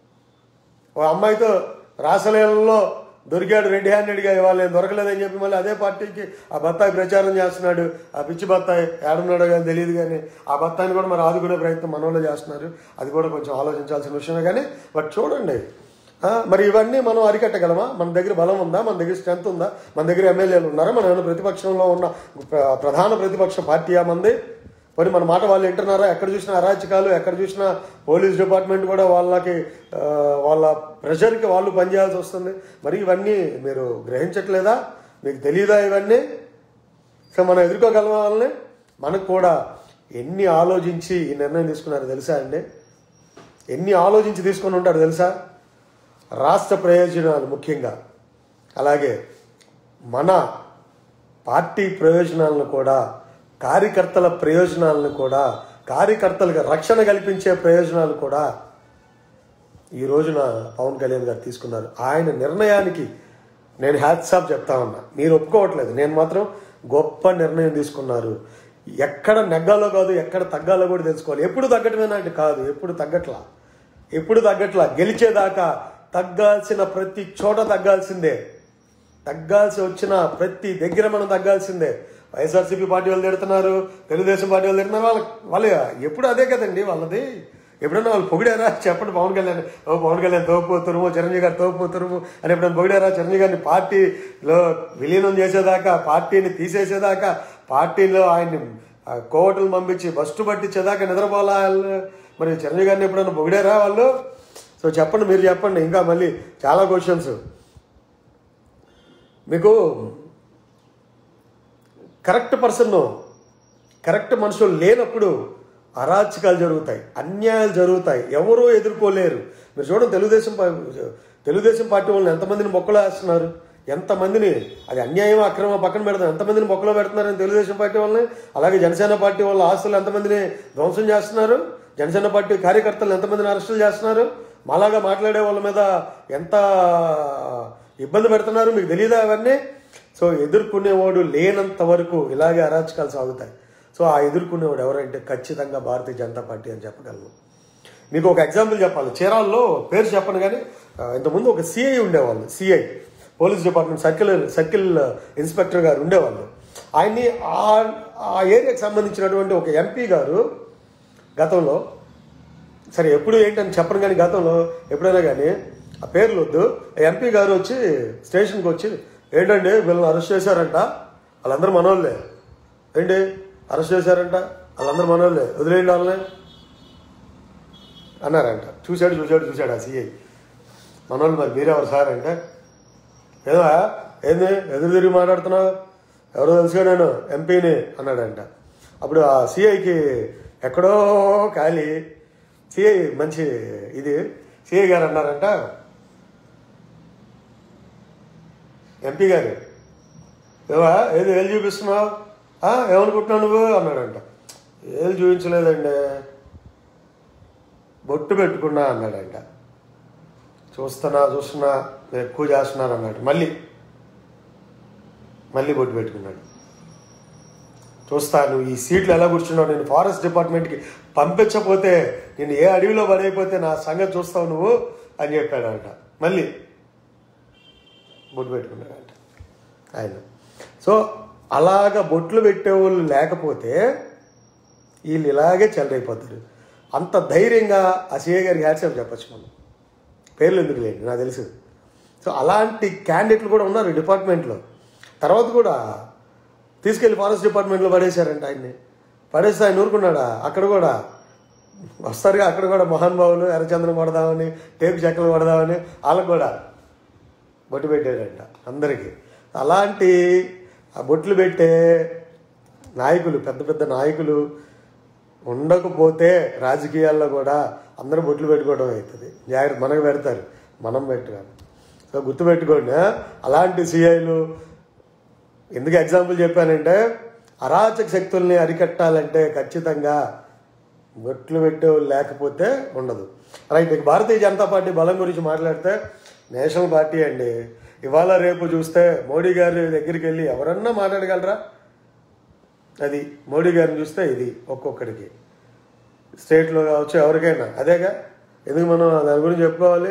ఓ అమ్మాయితో రాసలీలలో దొరికాడు రెడ్ హ్యాండెడ్గా ఇవాళ నేను దొరకలేదని చెప్పి మళ్ళీ అదే పార్టీకి ఆ బత్తాయి ప్రచారం చేస్తున్నాడు ఆ పిచ్చి బత్తాయి ఏడున్నాడో కానీ తెలియదు కానీ ఆ బత్తాయిని కూడా మరి ఆదుకునే ప్రయత్నం మన వాళ్ళు చేస్తున్నారు అది కూడా కొంచెం ఆలోచించాల్సిన విషయమే కానీ బట్ చూడండి ఆ, మరి ఇవన్నీ మనం అరికట్టగలమా మన దగ్గర బలం ఉందా మన దగ్గర స్ట్రెంత్ ఉందా మన దగ్గర ఎమ్మెల్యేలు ఉన్నారా మనం ఏమైనా ప్రతిపక్షంలో ఉన్న ప్ర- ప్రధాన ప్రతిపక్ష పార్టీయా మంది మరి మన మాట వాళ్ళు వింటున్నారా ఎక్కడ చూసినా అరాచకాలు ఎక్కడ చూసినా పోలీస్ డిపార్ట్మెంట్ కూడా వాళ్ళకి ఆ, వాళ్ళ ప్రెషర్కి వాళ్ళు పనిచేయాల్సి వస్తుంది మరి ఇవన్నీ మీరు గ్రహించట్లేదా మీకు తెలియదా ఇవన్నీ సో మనం ఎదుర్కోగలమా వాళ్ళని మనకు కూడా ఎన్ని ఆలోచించి ఈ నిర్ణయం తీసుకున్నారో తెలుసా అండి ఎన్ని ఆలోచించి తీసుకొని ఉంటారు తెలుసా రాష్ట్ర ప్రయోజనాలు ముఖ్యంగా అలాగే మన పార్టీ ప్రయోజనాలను కూడా కార్యకర్తల ప్రయోజనాలను కూడా కార్యకర్తలకు రక్షణ కల్పించే ప్రయోజనాలు కూడా ఈ రోజున పవన్ కళ్యాణ్ గారు తీసుకున్నారు ఆయన నిర్ణయానికి నేను హ్యాట్సాప్ చెప్తా ఉన్నా మీరు ఒప్పుకోవట్లేదు నేను మాత్రం గొప్ప నిర్ణయం తీసుకున్నారు ఎక్కడ నెగ్గాలో కాదు ఎక్కడ తగ్గాలో కూడా తెలుసుకోవాలి ఎప్పుడు తగ్గటమేనా అంటే కాదు ఎప్పుడు తగ్గట్లా ఎప్పుడు తగ్గట్లా గెలిచేదాకా తగ్గాల్సిన ప్రతి చోట తగ్గాల్సిందే తగ్గాల్సి వచ్చిన ప్రతి దగ్గర మనం తగ్గాల్సిందే వైఎస్ఆర్సీపీ పార్టీ వాళ్ళు తిడుతున్నారు తెలుగుదేశం పార్టీ వాళ్ళు తిడుతున్నారు వాళ్ళ వాళ్ళు ఎప్పుడు అదే కదండి వాళ్ళది ఎప్పుడైనా వాళ్ళు పొగిడారా చెప్పండి పవన్ కళ్యాణ్ ఓ పవన్ కళ్యాణ్ తోపు తురుము చిరంజీవి గారు తోపు తురుము అని ఎప్పుడైనా పొగిడారా చిరంజీవి గారిని పార్టీలో విలీనం చేసేదాకా పార్టీని తీసేసేదాకా పార్టీలో ఆయన్ని ఆ, కోవటలు పంపించి బస్టు పట్టించేదాకా నిద్రపోలా వాళ్ళు మరి చిరంజీవి గారిని ఎప్పుడైనా పొగిడారా వాళ్ళు సో చెప్పండి మీరు చెప్పండి ఇంకా మళ్ళీ చాలా క్వశ్చన్స్ మీకు కరెక్ట్ పర్సన్ కరెక్ట్ మనుషులు లేనప్పుడు అరాచకాలు జరుగుతాయి అన్యాయాలు జరుగుతాయి ఎవరూ ఎదుర్కోలేరు మీరు చూడండి తెలుగుదేశం పా- తెలుగుదేశం పార్టీ వాళ్ళని ఎంతమందిని మొక్కలో వేస్తున్నారు ఎంతమందిని అది అన్యాయం అక్రమ పక్కన పెడతారు ఎంతమందిని మొక్కలో పెడుతున్నారని తెలుగుదేశం పార్టీ వాళ్ళని అలాగే జనసేన పార్టీ వాళ్ళ ఆస్తులు ఎంతమందిని ధ్వంసం చేస్తున్నారు జనసేన పార్టీ కార్యకర్తలు ఎంతమందిని అరెస్టులు చేస్తున్నారు మాలాగా మాట్లాడే వాళ్ళ మీద ఎంత ఇబ్బంది పెడుతున్నారు మీకు తెలియదా అవన్నీ సో ఎదుర్కొనేవాడు లేనంత వరకు ఇలాగే అరాచకాలు సాగుతాయి సో ఆ ఎదుర్కొనేవాడు ఎవరంటే ఖచ్చితంగా భారతీయ జనతా పార్టీ అని చెప్పగలను మీకు ఒక ఎగ్జాంపుల్ చెప్పాలి చీరాల్లో పేరు చెప్పను కానీ ఆ, ఇంతకుముందు ఒక సిఐ ఉండేవాళ్ళు CI police department circle circle inspector గారు ఉండేవాళ్ళు ఆయన్ని ఆ ఆ ఏరియాకి సంబంధించినటువంటి ఒక ఎంపీ గారు గతంలో సరే ఎప్పుడు ఏంటని చెప్పను కానీ గతంలో ఎప్పుడైనా కానీ ఆ పేర్లు వద్దు ఎంపీ గారు వచ్చి స్టేషన్కి వచ్చి ఏంటండి వీళ్ళని అరెస్ట్ చేశారంట వాళ్ళందరూ మనోళ్ళే ఏంటి అరెస్ట్ చేశారంట వాళ్ళందరూ మనోళ్ళే వదిలేయండి వాళ్ళని అన్నారంట చూశాడు చూశాడు చూశాడు ఆ సిఐ మనోళ్ళు మరి మీరెవరు సార్ అంటే ఏదో ఏంది ఎదురు తిరిగి మాట్లాడుతున్నావు ఎవరో తెలుసుగా నేను ఎంపీని అన్నాడంట అప్పుడు ఆ సిఐకి ఎక్కడో ఖాళీ సిఐ మంచి ఇది సిఐ గారు అన్నారంట ఎంపీ గారు ఏవా ఏది ఏళ్ళు చూపిస్తున్నావు "ఆ, ఏమనుకుంటున్నావు నువ్వు అన్నాడంట ఏళ్ళు చూపించలేదండి బొట్టు పెట్టుకున్నా అన్నాడంట చూస్తున్నా చూస్తున్నా మీరు ఎక్కువ చేస్తున్నారు అన్నాడు మళ్ళీ మళ్ళీ బొట్టు పెట్టుకున్నాడు చూస్తాను ఈ సీట్లు ఎలా కూర్చున్నావు నేను ఫారెస్ట్ డిపార్ట్మెంట్కి పంపించకపోతే నేను ఏ అడవిలో పడైపోతే నా సంగతి చూస్తావు నువ్వు అని చెప్పాడంట మళ్ళీ బొట్టు పెట్టుకున్నాడంట ఆయన సో అలాగ బొట్లు పెట్టేవాళ్ళు లేకపోతే వీళ్ళు ఇలాగే చెల్లరైపోతారు అంత ధైర్యంగా ఆ సీఏ గారికి హ్యాట్సాప్ చెప్పచ్చు మనం పేర్లు ఎందుకు లేండి నాకు తెలుసు సో అలాంటి క్యాండిడేట్లు కూడా ఉన్నారు ఈ డిపార్ట్మెంట్లో తర్వాత కూడా తీసుకెళ్లి ఫారెస్ట్ డిపార్ట్మెంట్లో పడేశారంట ఆయన్ని పడేస్తే ఆయన ఊరుకున్నాడా అక్కడ కూడా వస్తారుగా అక్కడ కూడా మహానుభావులు ఎర్రచంద్రం కొడదామని టేపు చెక్కలు కొడదామని వాళ్ళకు కూడా బొట్టు పెట్టాడంట అందరికీ అలాంటి ఆ బొట్లు పెట్టే నాయకులు పెద్ద పెద్ద నాయకులు ఉండకపోతే రాజకీయాల్లో కూడా అందరూ బొట్లు పెట్టుకోవడం అవుతుంది జాగ్రత్త మనకు పెడతారు మనం పెట్టుకోవాలి సో గుర్తుపెట్టుకోండి ఆ? అలాంటి సిఐలు ఎందుకు ఎగ్జాంపుల్ చెప్పానంటే అరాచక శక్తుల్ని అరికట్టాలంటే ఖచ్చితంగా బొట్లు పెట్టే లేకపోతే ఉండదు రైట్ ఇక భారతీయ జనతా పార్టీ బలం గురించి మాట్లాడితే నేషనల్ పార్టీ అండి ఇవాళ రేపు చూస్తే మోడీ గారి దగ్గరికి వెళ్ళి ఎవరన్నా మాట్లాడగలరా అది మోడీ గారిని చూస్తే ఇది ఒక్కొక్కడికి స్టేట్లో కావచ్చు ఎవరికైనా అదేగా ఎందుకు మనం దాని గురించి చెప్పుకోవాలి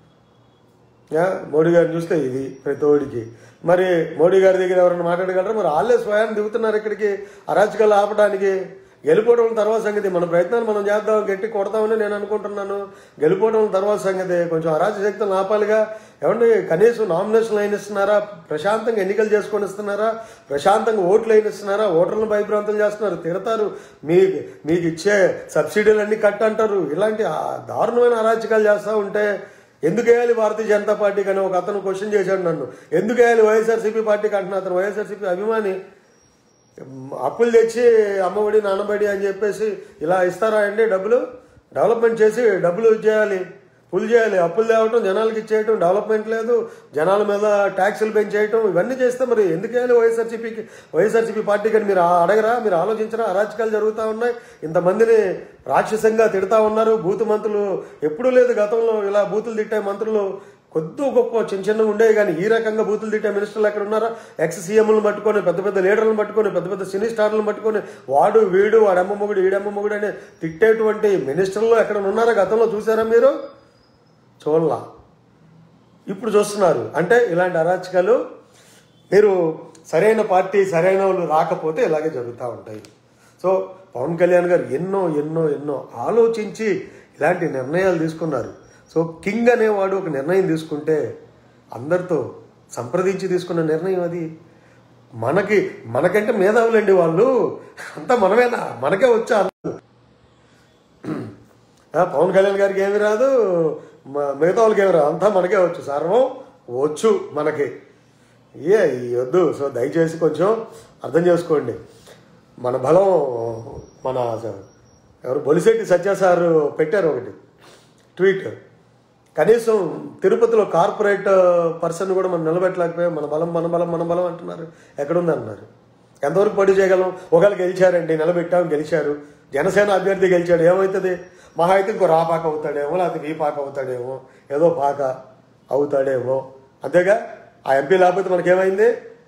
యా, మోడీ గారిని చూస్తే ఇది ప్రతి ఓడికి మరి మోడీ గారి దగ్గర ఎవరైనా మాట్లాడగలరా మరి వాళ్ళే స్వయాన్ని దిగుతున్నారు ఇక్కడికి అరాచకాలు ఆపడానికి గెలిపోవడం తర్వాత సంగతి మన ప్రయత్నాలు మనం చేద్దాం గట్టి కొడతామని నేను అనుకుంటున్నాను గెలిపోవడం తర్వాత సంగతి కొంచెం అరాచక శక్తులను ఆపాలిగా ఏమండి కనీసం నామినేషన్లు అయిన ఇస్తున్నారా ప్రశాంతంగా ఎన్నికలు చేసుకొని ఇస్తున్నారా ప్రశాంతంగా ఓట్లు అయిన ఇస్తున్నారా ఓటర్లను భయభ్రాంతం చేస్తున్నారు తిడతారు మీ మీకు ఇచ్చే సబ్సిడీలన్నీ కట్ అంటారు ఇలాంటి ఆ దారుణమైన అరాచకాలు చేస్తూ ఉంటే ఎందుకు వేయాలి భారతీయ జనతా పార్టీకి అని ఒక అతను క్వశ్చన్ చేశాడు నన్ను ఎందుకు వేయాలి వైఎస్ఆర్సీపీ పార్టీకి అంటున్నా అతను వైఎస్ఆర్సీపీ అభిమాని అప్పులు తెచ్చి అమ్మఒడి నాన్నబడి అని చెప్పేసి ఇలా ఇస్తారా అండి డబ్బులు డెవలప్మెంట్ చేసి డబ్బులు చేయాలి ఫుల్ చేయాలి అప్పులు తేవటం జనాలకి ఇచ్చేయటం డెవలప్మెంట్ లేదు జనాల మీద ట్యాక్సులు పెంచేయటం ఇవన్నీ చేస్తే మరి ఎందుకు వేయాలి వైఎస్ఆర్సీపీకి వైఎస్ఆర్సీపీ పార్టీకి అని మీరు ఆ- అడగరా మీరు ఆలోచించరా అరాచకాలు జరుగుతూ ఉన్నాయి ఇంతమందిని రాక్షసంగా తిడతా ఉన్నారు బూతు మంత్రులు ఎప్పుడూ లేదు గతంలో ఇలా బూతులు తిట్టే మంత్రులు కొద్ది గొప్ప చిన్న చిన్నగా ఉండేవి కానీ ఈ రకంగా బూతులు తిట్టే మినిస్టర్లు ఎక్కడ ఉన్నారా ఎక్స్ సీఎంలను పట్టుకొని పెద్ద పెద్ద లీడర్లను పట్టుకొని పెద్ద పెద్ద సినీ స్టార్లను పట్టుకొని వాడు వీడు వాడమ్మ మొగుడు ఈడమ్మ మొగుడు అని తిట్టేటువంటి మినిస్టర్లు ఎక్కడ ఉన్నారా గతంలో చూసారా మీరు చూడలా ఇప్పుడు చూస్తున్నారు అంటే ఇలాంటి అరాచకాలు మీరు సరైన పార్టీ సరైన వాళ్ళు రాకపోతే ఇలాగే జరుగుతూ ఉంటాయి సో పవన్ కళ్యాణ్ గారు ఎన్నో ఎన్నో ఎన్నో ఆలోచించి ఇలాంటి నిర్ణయాలు తీసుకున్నారు సో కింగ్ అనేవాడు ఒక నిర్ణయం తీసుకుంటే అందరితో సంప్రదించి తీసుకున్న నిర్ణయం అది మనకి మనకంటే మేధావులండి వాళ్ళు అంతా మనమేనా మనకే వచ్చా ఆ, పవన్ కళ్యాణ్ గారికి ఏమి రాదు మ- మిగతా వాళ్ళకి ఏమి రాదు అంతా మనకే వచ్చు సర్వం వచ్చు మనకి ఏ ఈ వద్దు సో దయచేసి కొంచెం అర్థం చేసుకోండి మన బలం మన ఎవరు బొలిశెట్టి సత్య సార్ పెట్టారు ఒకటి ట్వీట్ కనీసం తిరుపతిలో కార్పొరేట్ పర్సన్ కూడా మనం నిలబెట్టలేకపోయాం మన బలం మన బలం మన బలం అంటున్నారు ఎక్కడుంది అన్నారు ఎంతవరకు పోటీ చేయగలం ఒకవేళ గెలిచారండి నిలబెట్టాం గెలిచారు జనసేన అభ్యర్థి గెలిచాడు ఏమవుతుంది మహా అయితే ఇంకో రాపాక అవుతాడేమో లేకపోతే వీ పాక అవుతాడేమో ఏదో పాక అవుతాడేమో అంతేగా ఆ ఎంపీ లేకపోతే మనకేమైంది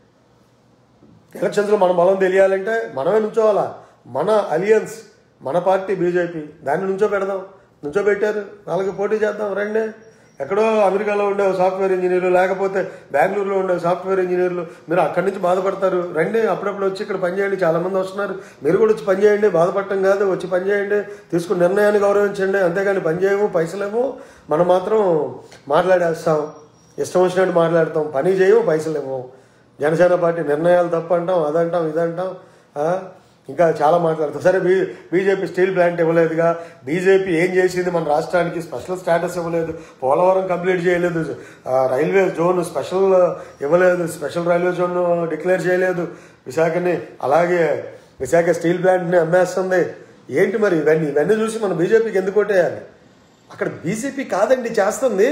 ఎలక్షన్స్లో మన బలం తెలియాలంటే మనమే నుంచోవాలా మన అలియన్స్ మన పార్టీ బీజేపీ దాన్ని నుంచో పెడదాం నుంచో పెట్టారు వాళ్ళకి పోటీ చేద్దాం రండి ఎక్కడో అమెరికాలో ఉండే సాఫ్ట్వేర్ ఇంజనీర్లు లేకపోతే బెంగళూరులో ఉండే సాఫ్ట్వేర్ ఇంజనీర్లు మీరు అక్కడి నుంచి బాధపడతారు రండి అప్పుడప్పుడు వచ్చి ఇక్కడ పనిచేయండి చాలా మంది వస్తున్నారు మీరు కూడా వచ్చి పనిచేయండి బాధపడటం కాదు వచ్చి పనిచేయండి తీసుకున్న నిర్ణయాన్ని గౌరవించండి అంతేగాని పనిచేయము పైసలేము మనం మాత్రం మాట్లాడేస్తాం ఇష్టం వచ్చినట్టు మాట్లాడతాం పని చేయము పైసలు ఇవ్వము జనసేన పార్టీ నిర్ణయాలు తప్పు అంటాం అదంటాం ఇదంటాం ఆ? ఇంకా చాలా మాట్లాడతాం సరే బీ బీజేపీ స్టీల్ ప్లాంట్ ఇవ్వలేదుగా బీజేపీ ఏం చేసింది మన రాష్ట్రానికి స్పెషల్ స్టేటస్ ఇవ్వలేదు పోలవరం కంప్లీట్ చేయలేదు ఆ, రైల్వే జోన్ స్పెషల్ ఇవ్వలేదు స్పెషల్ రైల్వే జోన్ డిక్లేర్ చేయలేదు విశాఖని అలాగే విశాఖ స్టీల్ ప్లాంట్ని అమ్మేస్తుంది ఏంటి మరి ఇవన్నీ ఇవన్నీ చూసి మన బీజేపీకి ఎందుకు కొట్టేయాలి అక్కడ బీజేపీ కాదండి చేస్తుంది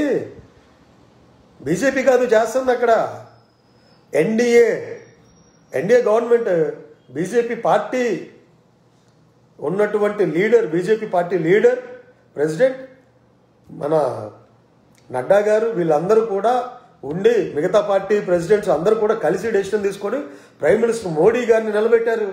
బీజేపీ కాదు చేస్తుంది అక్కడ NDA NDA government BJP party ఉన్నటువంటి leader BJP party leader president మన నడ్డా గారు వీళ్ళందరూ కూడా ఉండి మిగతా పార్టీ ప్రెసిడెంట్స్ అందరూ కూడా కలిసి డెసిషన్ తీసుకొని ప్రైమ్ మినిస్టర్ మోడీ గారిని నిలబెట్టారు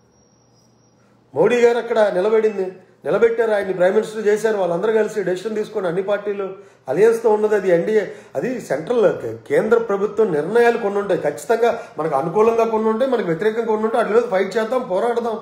మోడీ గారు అక్కడ నిలబడింది నిలబెట్టారు ఆయన్ని ప్రైమ్ మినిస్టర్ చేశారు వాళ్ళందరూ కలిసి డెసిషన్ తీసుకొని అన్ని పార్టీలు అలియన్స్తో ఉన్నది అది ఎన్డీఏ అది సెంట్రల్ కేంద్ర ప్రభుత్వం నిర్ణయాలు కొన్ని ఉంటాయి ఖచ్చితంగా మనకు అనుకూలంగా కొన్ని ఉంటాయి మనకు వ్యతిరేకంగా కొన్ని ఉంటాయి వాటి మీద ఫైట్ చేద్దాం పోరాడదాం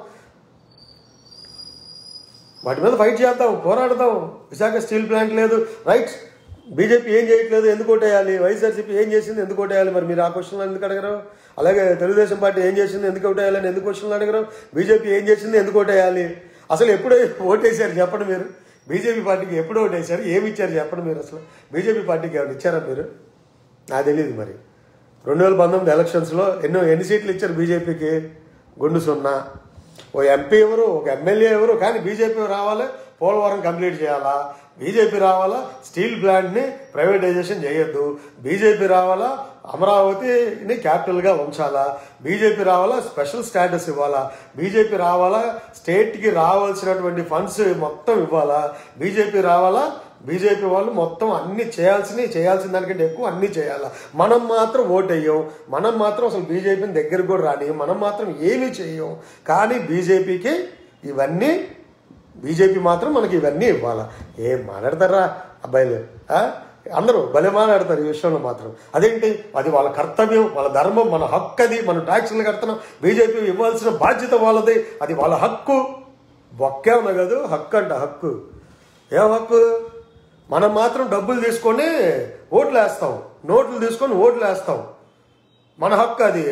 వాటి మీద ఫైట్ చేద్దాం పోరాడదాం విశాఖ స్టీల్ ప్లాంట్ లేదు రైట్ బీజేపీ ఏం చేయట్లేదు ఎందుకు ఓటేయాలి వైఎస్ఆర్సీపీ ఏం చేసింది ఎందుకు ఓటేయాలి మరి మీరు ఆ క్వశ్చన్లు ఎందుకు అడగరు అలాగే తెలుగుదేశం పార్టీ ఏం చేసింది ఎందుకు ఓటేయాలని ఎందుకు క్వశ్చన్లు అడగరు బీజేపీ ఏం చేసింది ఎందుకు ఓటేయాలి అసలు ఎప్పుడు ఓటేశారు చెప్పండి మీరు బీజేపీ పార్టీకి ఎప్పుడు ఓటేశారు ఏమి ఇచ్చారు చెప్పండి మీరు అసలు బీజేపీ పార్టీకి ఏమైనా ఇచ్చారా మీరు నాకు తెలియదు మరి రెండు వేల పంతొమ్మిది ఎలక్షన్స్లో ఎన్నో ఎన్ని సీట్లు ఇచ్చారు బీజేపీకి గుండు సున్నా ఓ ఎంపీ ఎవరు ఒక ఎమ్మెల్యే ఎవరు కానీ బీజేపీ రావాలి పోలవరం కంప్లీట్ చేయాలా బీజేపీ రావాలా స్టీల్ ప్లాంట్ని ప్రైవేటైజేషన్ చేయొద్దు బీజేపీ రావాలా అమరావతిని క్యాపిటల్గా ఉంచాలా బీజేపీ రావాలా స్పెషల్ స్టేటస్ ఇవ్వాలా బీజేపీ రావాలా స్టేట్కి రావాల్సినటువంటి ఫండ్స్ మొత్తం ఇవ్వాలా బీజేపీ రావాలా బీజేపీ వాళ్ళు మొత్తం అన్ని చేయాల్సినవి చేయాల్సిన దానికంటే ఎక్కువ అన్ని చేయాలా మనం మాత్రం ఓటేయం మనం మాత్రం అసలు బీజేపీని దగ్గరకు కూడా రాని మనం మాత్రం ఏమీ చేయం కానీ బీజేపీకి ఇవన్నీ బీజేపీ మాత్రం మనకి ఇవన్నీ ఇవ్వాలా ఏం మాట్లాడతారా అబ్బాయిలు ఆ? అందరూ భలే మాట్లాడతారు ఈ విషయంలో మాత్రం అదేంటి అది వాళ్ళ కర్తవ్యం వాళ్ళ ధర్మం మన హక్కు అది మనం ట్యాక్సులు కడుతున్నాం బీజేపీ ఇవ్వాల్సిన బాధ్యత వాళ్ళది అది వాళ్ళ హక్కు బొక్కే ఉన్నా కాదు హక్కు అంట హక్కు ఏం హక్కు మనం మాత్రం డబ్బులు తీసుకొని ఓట్లు వేస్తాం నోట్లు తీసుకొని ఓట్లు వేస్తాం మన హక్కు అది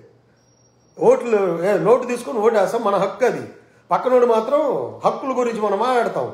ఓట్లు ఏ నోటు తీసుకొని ఓటు వేస్తాం మన హక్కు అది పక్కనోడు మాత్రం హక్కుల గురించి మనం మాట్లాడతాం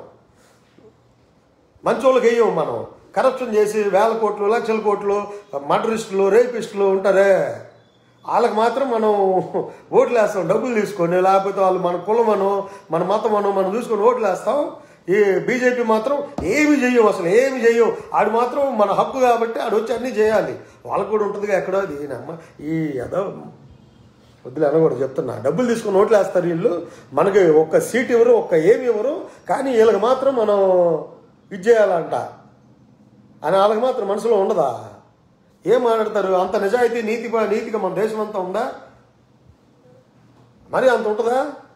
మంచోళ్ళకి వేయం మనం కరప్షన్ చేసి వేల కోట్లు లక్షల కోట్లు మర్డరిస్టులు రేపిస్టులు ఉంటారే వాళ్ళకి మాత్రం మనం ఓట్లు వేస్తాం డబ్బులు తీసుకొని లేకపోతే వాళ్ళు మన కులమనో మన మతమనో మనం చూసుకొని ఓట్లు వేస్తాం ఈ బీజేపీ మాత్రం ఏమి చెయ్యం అసలు ఏమి చెయ్యం ఆడు మాత్రం మన హక్కు కాబట్టి ఆడు వచ్చి అన్నీ చేయాలి వాళ్ళకు కూడా ఉంటుందిగా ఎక్కడో అది ఈయనమ్మ ఈ ఏదో వద్దులే అనకూడదు చెప్తున్నా డబ్బులు తీసుకుని ఓట్లు వేస్తారు వీళ్ళు మనకి ఒక్క సీట్ ఇవ్వరు ఒక్క ఏమి ఇవ్వరు కానీ వీళ్ళకి మాత్రం మనం ఇది చేయాలంట అని వాళ్ళకి మాత్రం మనసులో ఉండదా ఏం మాట్లాడతారు అంత నిజాయితీ నీతి నీతిగా మన దేశం అంతా ఉందా మరి అంత ఉంటుందా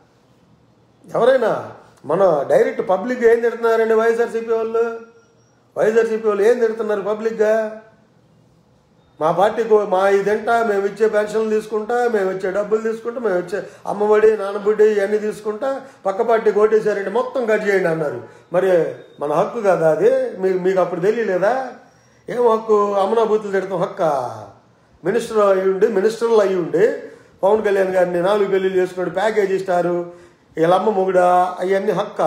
ఎవరైనా మన డైరెక్ట్ పబ్లిక్ ఏం తిడుతున్నారండి వైఎస్ఆర్సీపీ వాళ్ళు వైఎస్ఆర్సీపీ వాళ్ళు ఏం తిడుతున్నారు పబ్లిక్గా మా పార్టీకి మా ఇదంటా మేము ఇచ్చే పెన్షన్లు తీసుకుంటా మేము ఇచ్చే డబ్బులు తీసుకుంటా మేము ఇచ్చే అమ్మఒడి నాన్నబుడ్డి ఇవన్నీ తీసుకుంటా పక్క పార్టీకి ఓటేసారండి మొత్తం కట్ చేయండి అన్నారు మరి మన హక్కు కదా అది మీకు మీకు అప్పుడు తెలియలేదా ఏం హక్కు అమ్మనాభూతులు తిడతాం హక్క మినిస్టర్ అయి ఉండి మినిస్టర్లు అయి ఉండి పవన్ కళ్యాణ్ గారిని నాలుగు పెళ్లిళ్ళు చేసుకుని ప్యాకేజ్ ఇస్తారు వీళ్ళమ్మ మొగుడా అవన్నీ హక్క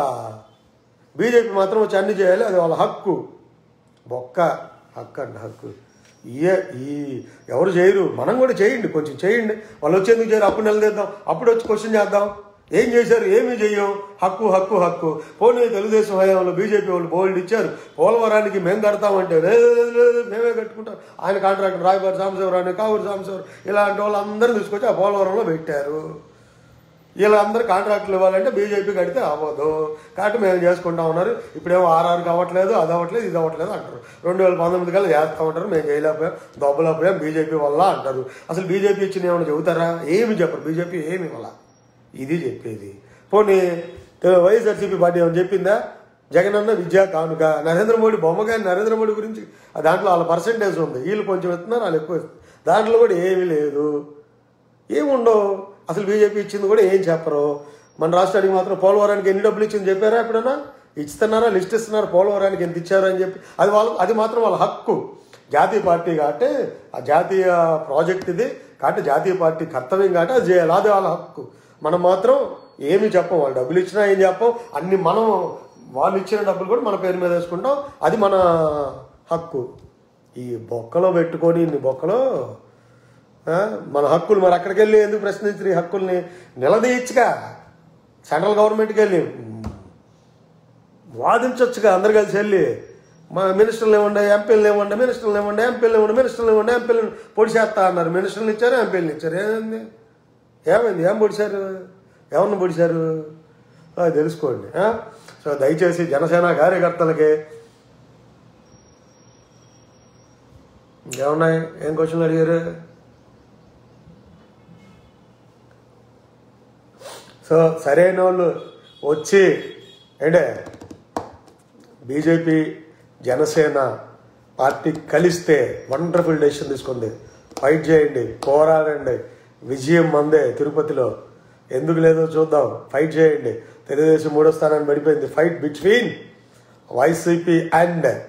బీజేపీ మాత్రం వచ్చి అన్ని చేయాలి అది వాళ్ళ హక్కు బొక్క హక్కు అండి హక్కు ఇయే ఈ ఎవరు చేయరు మనం కూడా చేయండి కొంచెం చేయండి వాళ్ళు వచ్చేందుకు చేయరు అప్పుడు నిలదీద్దాం అప్పుడు వచ్చి క్వశ్చన్ చేద్దాం ఏం చేశారు ఏమీ చెయ్యం హక్కు హక్కు హక్కు పోనీ తెలుగుదేశం హయాంలో బీజేపీ వాళ్ళు బోల్డ్ ఇచ్చారు పోలవరానికి మేము కడతామంటే లేదు లేదు, లేదు మేమే కట్టుకుంటాం ఆయన కాంట్రాక్టర్ రాయబారి సాంబశివరావు కావూరు సాంబశివరావు ఇలాంటి వాళ్ళందరూ తీసుకొచ్చి ఆ పోలవరంలో పెట్టారు వీళ్ళందరూ కాంట్రాక్టులు ఇవ్వాలంటే బీజేపీ కడితే అవ్వదు కాబట్టి మేము చేసుకుంటా ఉన్నారు ఇప్పుడేమో ఆర్ఆర్ కావట్లేదు అది అవ్వట్లేదు ఇది అవ్వట్లేదు అంటారు రెండు వేల పంతొమ్మిది కల్లా చేస్తా ఉంటారు మేము చేయలేకపోయాం దొబ్బలేకపోయాం బీజేపీ వల్ల అంటారు అసలు బీజేపీ ఇచ్చిన ఏమైనా చెబుతారా ఏమి చెప్పరు బీజేపీ ఏమి ఇవ్వాల ఇది చెప్పేది పోనీ తె- వైఎస్ఆర్సీపీ పార్టీ ఏమైనా చెప్పిందా జగనన్న విద్యా కానుక నరేంద్ర మోడీ బొమ్మగారి నరేంద్ర మోడీ గురించి ఆ దాంట్లో వాళ్ళ పర్సంటేజ్ ఉంది వీళ్ళు కొంచెం ఇస్తున్నారు వాళ్ళు ఎక్కువ ఇస్తున్నారు. దాంట్లో కూడా ఏమీ లేదు ఏముండవు అసలు బీజేపీ ఇచ్చింది కూడా ఏం చెప్పరు మన రాష్ట్రానికి మాత్రం పోలవరానికి ఎన్ని డబ్బులు ఇచ్చింది చెప్పారా ఎప్పుడన్నా ఇస్తున్నారా లిస్ట్ ఇస్తున్నారా పోలవరానికి ఎంత ఇచ్చారు అని చెప్పి అది వాళ్ళ అది మాత్రం వాళ్ళ హక్కు జాతీయ పార్టీ కాబట్టి ఆ జాతీయ ప్రాజెక్ట్ ఇది కాబట్టి జాతీయ పార్టీ కర్తవ్యం కాబట్టి అది చేయాలి అది వాళ్ళ హక్కు మనం మాత్రం ఏమి చెప్పం వాళ్ళు డబ్బులు ఇచ్చినా ఏం చెప్పం అన్ని మనం వాళ్ళు ఇచ్చిన డబ్బులు కూడా మన పేరు మీద వేసుకుంటాం అది మన హక్కు ఈ బొక్కలో పెట్టుకొని ఇన్ని బొక్కలో ఆ, మన హక్కులు మరి అక్కడికి వెళ్ళి ఎందుకు ప్రశ్నించిన ఈ హక్కుల్ని నిలదీయచ్చుగా సెంట్రల్ గవర్నమెంట్కి వెళ్ళి మ్, వాదించవచ్చుగా అందరు కలిసి వెళ్ళి మా మినిస్టర్లు ఏమండే ఎంపీలు ఏమండే మినిస్టర్లు ఏమండే ఎంపీలు ఏమండే మినిస్టర్లు ఏమండే ఎంపీలు పొడి చేస్తా అన్నారు మినిస్టర్లు ఇచ్చారు ఎంపీలు ఇచ్చారు ఏమైంది ఏమైంది ఏం పొడిచారు ఎవరిని పొడిచారు అది తెలుసుకోండి ఆ? సో దయచేసి జనసేన కార్యకర్తలకి ఏమున్నాయి ఏం క్వశ్చన్లు అడిగారు సో సరైన వాళ్ళు వచ్చి ఏంటే బీజేపీ జనసేన పార్టీ కలిస్తే వండర్ఫుల్ డెసిషన్ తీసుకుంది ఫైట్ చేయండి పోరాడండి విజయం మందే తిరుపతిలో ఎందుకు లేదో చూద్దాం ఫైట్ చేయండి తెలుగుదేశం మూడో స్థానాన్ని పడిపోయింది fight between YCP and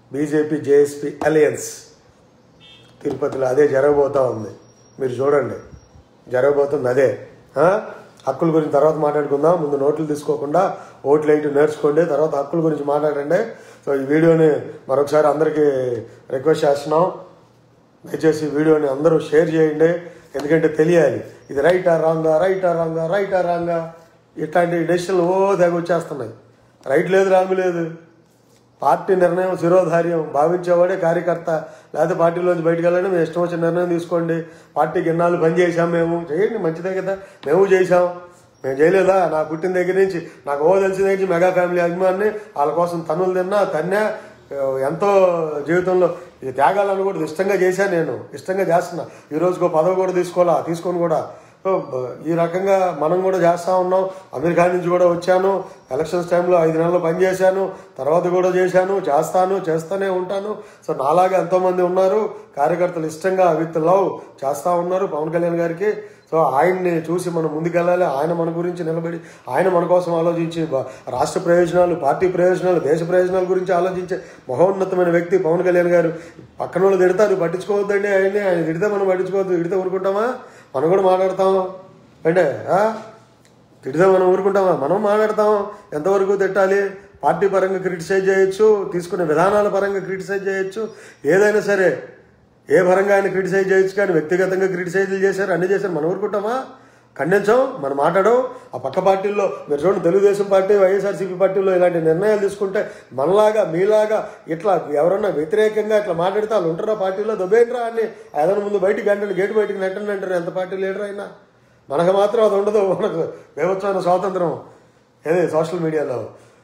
BJP JSP alliance తిరుపతిలో అదే జరగబోతా ఉంది మీరు చూడండి జరగబోతుంది అదే ఆ? హక్కుల గురించి తర్వాత మాట్లాడుకుందాం ముందు నోట్లు తీసుకోకుండా ఓట్లు వేయటం నేర్చుకోండి తర్వాత హక్కుల గురించి మాట్లాడండి సో ఈ వీడియోని మరొకసారి అందరికీ రిక్వెస్ట్ చేస్తున్నాం దయచేసి ఈ వీడియోని అందరూ షేర్ చేయండి ఎందుకంటే తెలియాలి ఇది రైటా రాంగా రైటా రాంగా రైటా రాంగా ఇట్లాంటి డెసిషన్లు ఓ తెగ వచ్చేస్తున్నాయి రైట్ లేదు రాంగ్ లేదు పార్టీ నిర్ణయం శిరోధార్యం భావించేవాడే కార్యకర్త లేకపోతే పార్టీలోంచి బయటకు వెళ్ళండి మేము ఇష్టం వచ్చిన నిర్ణయం తీసుకోండి పార్టీకి ఎన్నాళ్ళు పని చేశాం మేము చేయండి మంచిదే కదా మేము చేశాం మేము చేయలేదా నా పుట్టిన దగ్గర నుంచి నాకు ఓ తెలిసిన దగ్గర నుంచి మెగా ఫ్యామిలీ అభిమాన్ని వాళ్ళ కోసం తన్నులు తిన్నా తన్నా ఎంతో జీవితంలో ఈ త్యాగాలను కూడా ఇష్టంగా చేశాను నేను ఇష్టంగా చేస్తున్నా ఈ రోజుకో పదవి కూడా తీసుకోవాలా తీసుకొని కూడా సో బ- ఈ రకంగా మనం కూడా చేస్తా ఉన్నాం అమెరికా నుంచి కూడా వచ్చాను ఎలక్షన్స్ టైంలో ఐదు నెలలు పనిచేశాను తర్వాత కూడా చేశాను చేస్తాను చేస్తూనే ఉంటాను సో నాలాగా ఎంతోమంది ఉన్నారు కార్యకర్తలు ఇష్టంగా విత్ లవ్ చేస్తా ఉన్నారు పవన్ కళ్యాణ్ గారికి సో ఆయన్ని చూసి మనం ముందుకెళ్ళాలి ఆయన మన గురించి నిలబడి ఆయన మన కోసం ఆలోచించి బ- రాష్ట్ర ప్రయోజనాలు పార్టీ ప్రయోజనాలు దేశ ప్రయోజనాల గురించి ఆలోచించే మహోన్నతమైన వ్యక్తి పవన్ కళ్యాణ్ గారు పక్కన వాళ్ళు తిడతారు పట్టించుకోవద్దండి ఆయన్ని ఆయన తిడితే మనం పట్టించుకోవద్దు తిడితే ఊరుకుంటామా మనం కూడా మాట్లాడతాం అంటే ఆ? తిడితే మనం ఊరుకుంటామా మనం మాట్లాడతాం ఎంతవరకు తిట్టాలి పార్టీ పరంగా క్రిటిసైజ్ చేయొచ్చు తీసుకునే విధానాల పరంగా క్రిటిసైజ్ చేయొచ్చు ఏదైనా సరే ఏ పరంగా ఆయన క్రిటిసైజ్ చేయొచ్చు కానీ వ్యక్తిగతంగా క్రిటిసైజ్లు చేశారు అన్ని చేశారు మనం ఊరుకుంటామా ఖండించాం మనం మాట్లాడడం ఆ పక్క పార్టీల్లో మీరు చూడండి తెలుగుదేశం పార్టీ వైఎస్ఆర్సీపీ పార్టీలో ఇలాంటి నిర్ణయాలు తీసుకుంటే మనలాగా మీలాగా ఇట్లా ఎవరన్నా వ్యతిరేకంగా ఇట్లా మాట్లాడితే వాళ్ళు ఉంటారా పార్టీలో దొబ్బేంట్రా అని ఏదైనా ముందు బయటికి గంటలు గేటు బయటికి నెట్టండి అంటారు ఎంత పార్టీ లీడర్ అయినా మనకు మాత్రం అది ఉండదు మనకు వ్యవచ్ఛమైన స్వాతంత్రం ఏదే సోషల్ మీడియాలో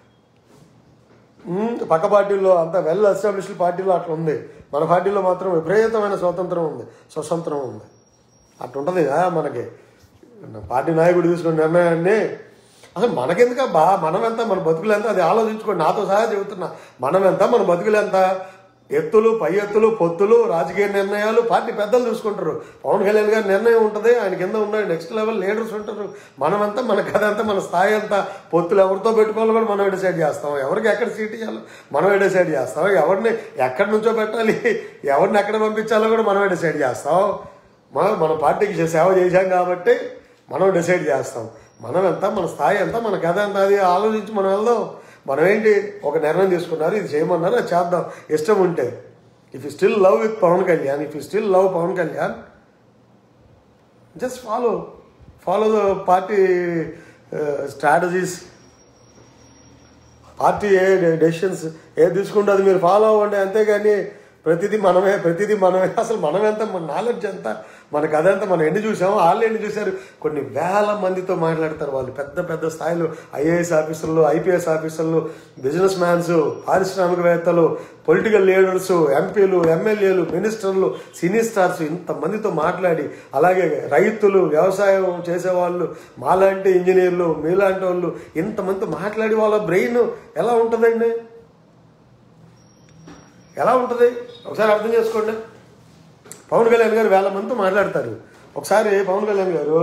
మ్మ్, పక్క పార్టీల్లో అంత వెల్ ఎస్టాబ్లిష్డ్ పార్టీలో అట్లా ఉంది మన పార్టీలో మాత్రం విపరీతమైన స్వాతంత్రం ఉంది స్వతంత్రం ఉంది అట్లా ఉంటుంది ఆ, మనకి పార్టీ నాయకుడు తీసుకున్న నిర్ణయాన్ని అసలు మనకెందుక బా మనం ఎంత మన బతుకులు ఎంత అది ఆలోచించుకోండి నాతో సహా చెబుతున్నా మనం ఎంత మన బతుకులు ఎంత ఎత్తులు పై ఎత్తులు పొత్తులు రాజకీయ నిర్ణయాలు పార్టీ పెద్దలు చూసుకుంటారు పవన్ కళ్యాణ్ గారి నిర్ణయం ఉంటుంది ఆయన కింద ఉన్న నెక్స్ట్ లెవెల్ లీడర్స్ ఉంటారు మనమంతా మన కథ అంతా మన స్థాయి అంతా పొత్తులు ఎవరితో పెట్టుకోవాలో కూడా మనం డిసైడ్ చేస్తాం ఎవరికి ఎక్కడ సీట్ ఇవ్వాలో మనమే డిసైడ్ చేస్తాం ఎవరిని ఎక్కడి నుంచో పెట్టాలి ఎవరిని ఎక్కడ పంపించాలో కూడా మనమే డిసైడ్ చేస్తాం మన మన పార్టీకి చే- సేవ చేశాం కాబట్టి మనం డిసైడ్ చేస్తాం మనం ఎంత మన స్థాయి ఎంత మన కథ ఎంత అది ఆలోచించి మనం వెళ్దాం మనం ఏంటి ఒక నిర్ణయం తీసుకున్నారు ఇది చేయమన్నారు అది చేద్దాం ఇష్టం ఉంటే if you still love with Pawan Kalyan if you still love Pawan Kalyan just follow follow the party strategies party ఏ డెసిషన్స్ ఏ తీసుకుంటే అది మీరు ఫాలో అవ్వండి అంతేగాని ప్రతిదీ మనమే ప్రతిదీ మనమే అసలు మనం ఎంత మన నాలెడ్జ్ ఎంత మన కథ ఎంత మనం ఎన్ని చూసామో వాళ్ళు ఎన్ని చూశారు కొన్ని వేల మందితో మాట్లాడతారు వాళ్ళు పెద్ద పెద్ద స్థాయిలో ఐఏఎస్ ఆఫీసర్లు ఐపీఎస్ ఆఫీసర్లు బిజినెస్ మ్యాన్స్ పారిశ్రామికవేత్తలు పొలిటికల్ లీడర్స్ ఎంపీలు ఎమ్మెల్యేలు మినిస్టర్లు సినీ స్టార్స్ ఇంతమందితో మాట్లాడి అలాగే రైతులు వ్యవసాయం చేసేవాళ్ళు మాలాంటి ఇంజనీర్లు మీలాంటి వాళ్ళు ఇంతమందితో మాట్లాడి వాళ్ళ బ్రెయిన్ ఎలా ఉంటుందండి ఎలా ఉంటుంది ఒకసారి అర్థం చేసుకోండి పవన్ కళ్యాణ్ గారు వేల మందితో మాట్లాడతారు ఒకసారి పవన్ కళ్యాణ్ గారు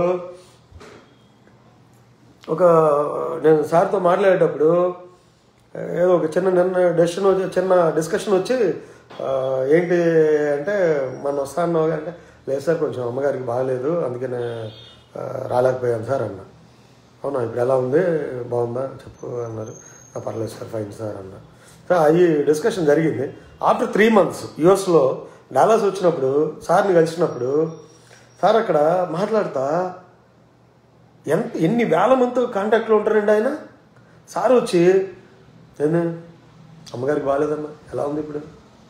ఒక నేను సార్తో మాట్లాడేటప్పుడు ఏదో ఒక చిన్న నిన్న డెసిషన్ వచ్చి చిన్న డిస్కషన్ వచ్చి ఆ, ఏంటి అంటే మన వస్తాను అంటే లేదు సార్ కొంచెం అమ్మగారికి బాగాలేదు అందుకనే ఆ, రాలేకపోయాను సార్ అన్న అవునా ఇప్పుడు ఎలా ఉంది బాగుందా చెప్పు అన్నారు "ఆ, పర్లేదు సార్ ఫైన్ సార్ అన్న సో ఈ డిస్కషన్ జరిగింది ఆఫ్టర్ త్రీ మంత్స్ యుఎస్లో డాలాస్ వచ్చినప్పుడు సార్ని కలిసినప్పుడు సార్ అక్కడ మాట్లాడతా ఎంత ఎన్ని వేల మందితో కాంటాక్ట్లో ఉంటారండి ఆయన సార్ వచ్చి నేను అమ్మగారికి బాగాలేదన్నా ఎలా ఉంది ఇప్పుడు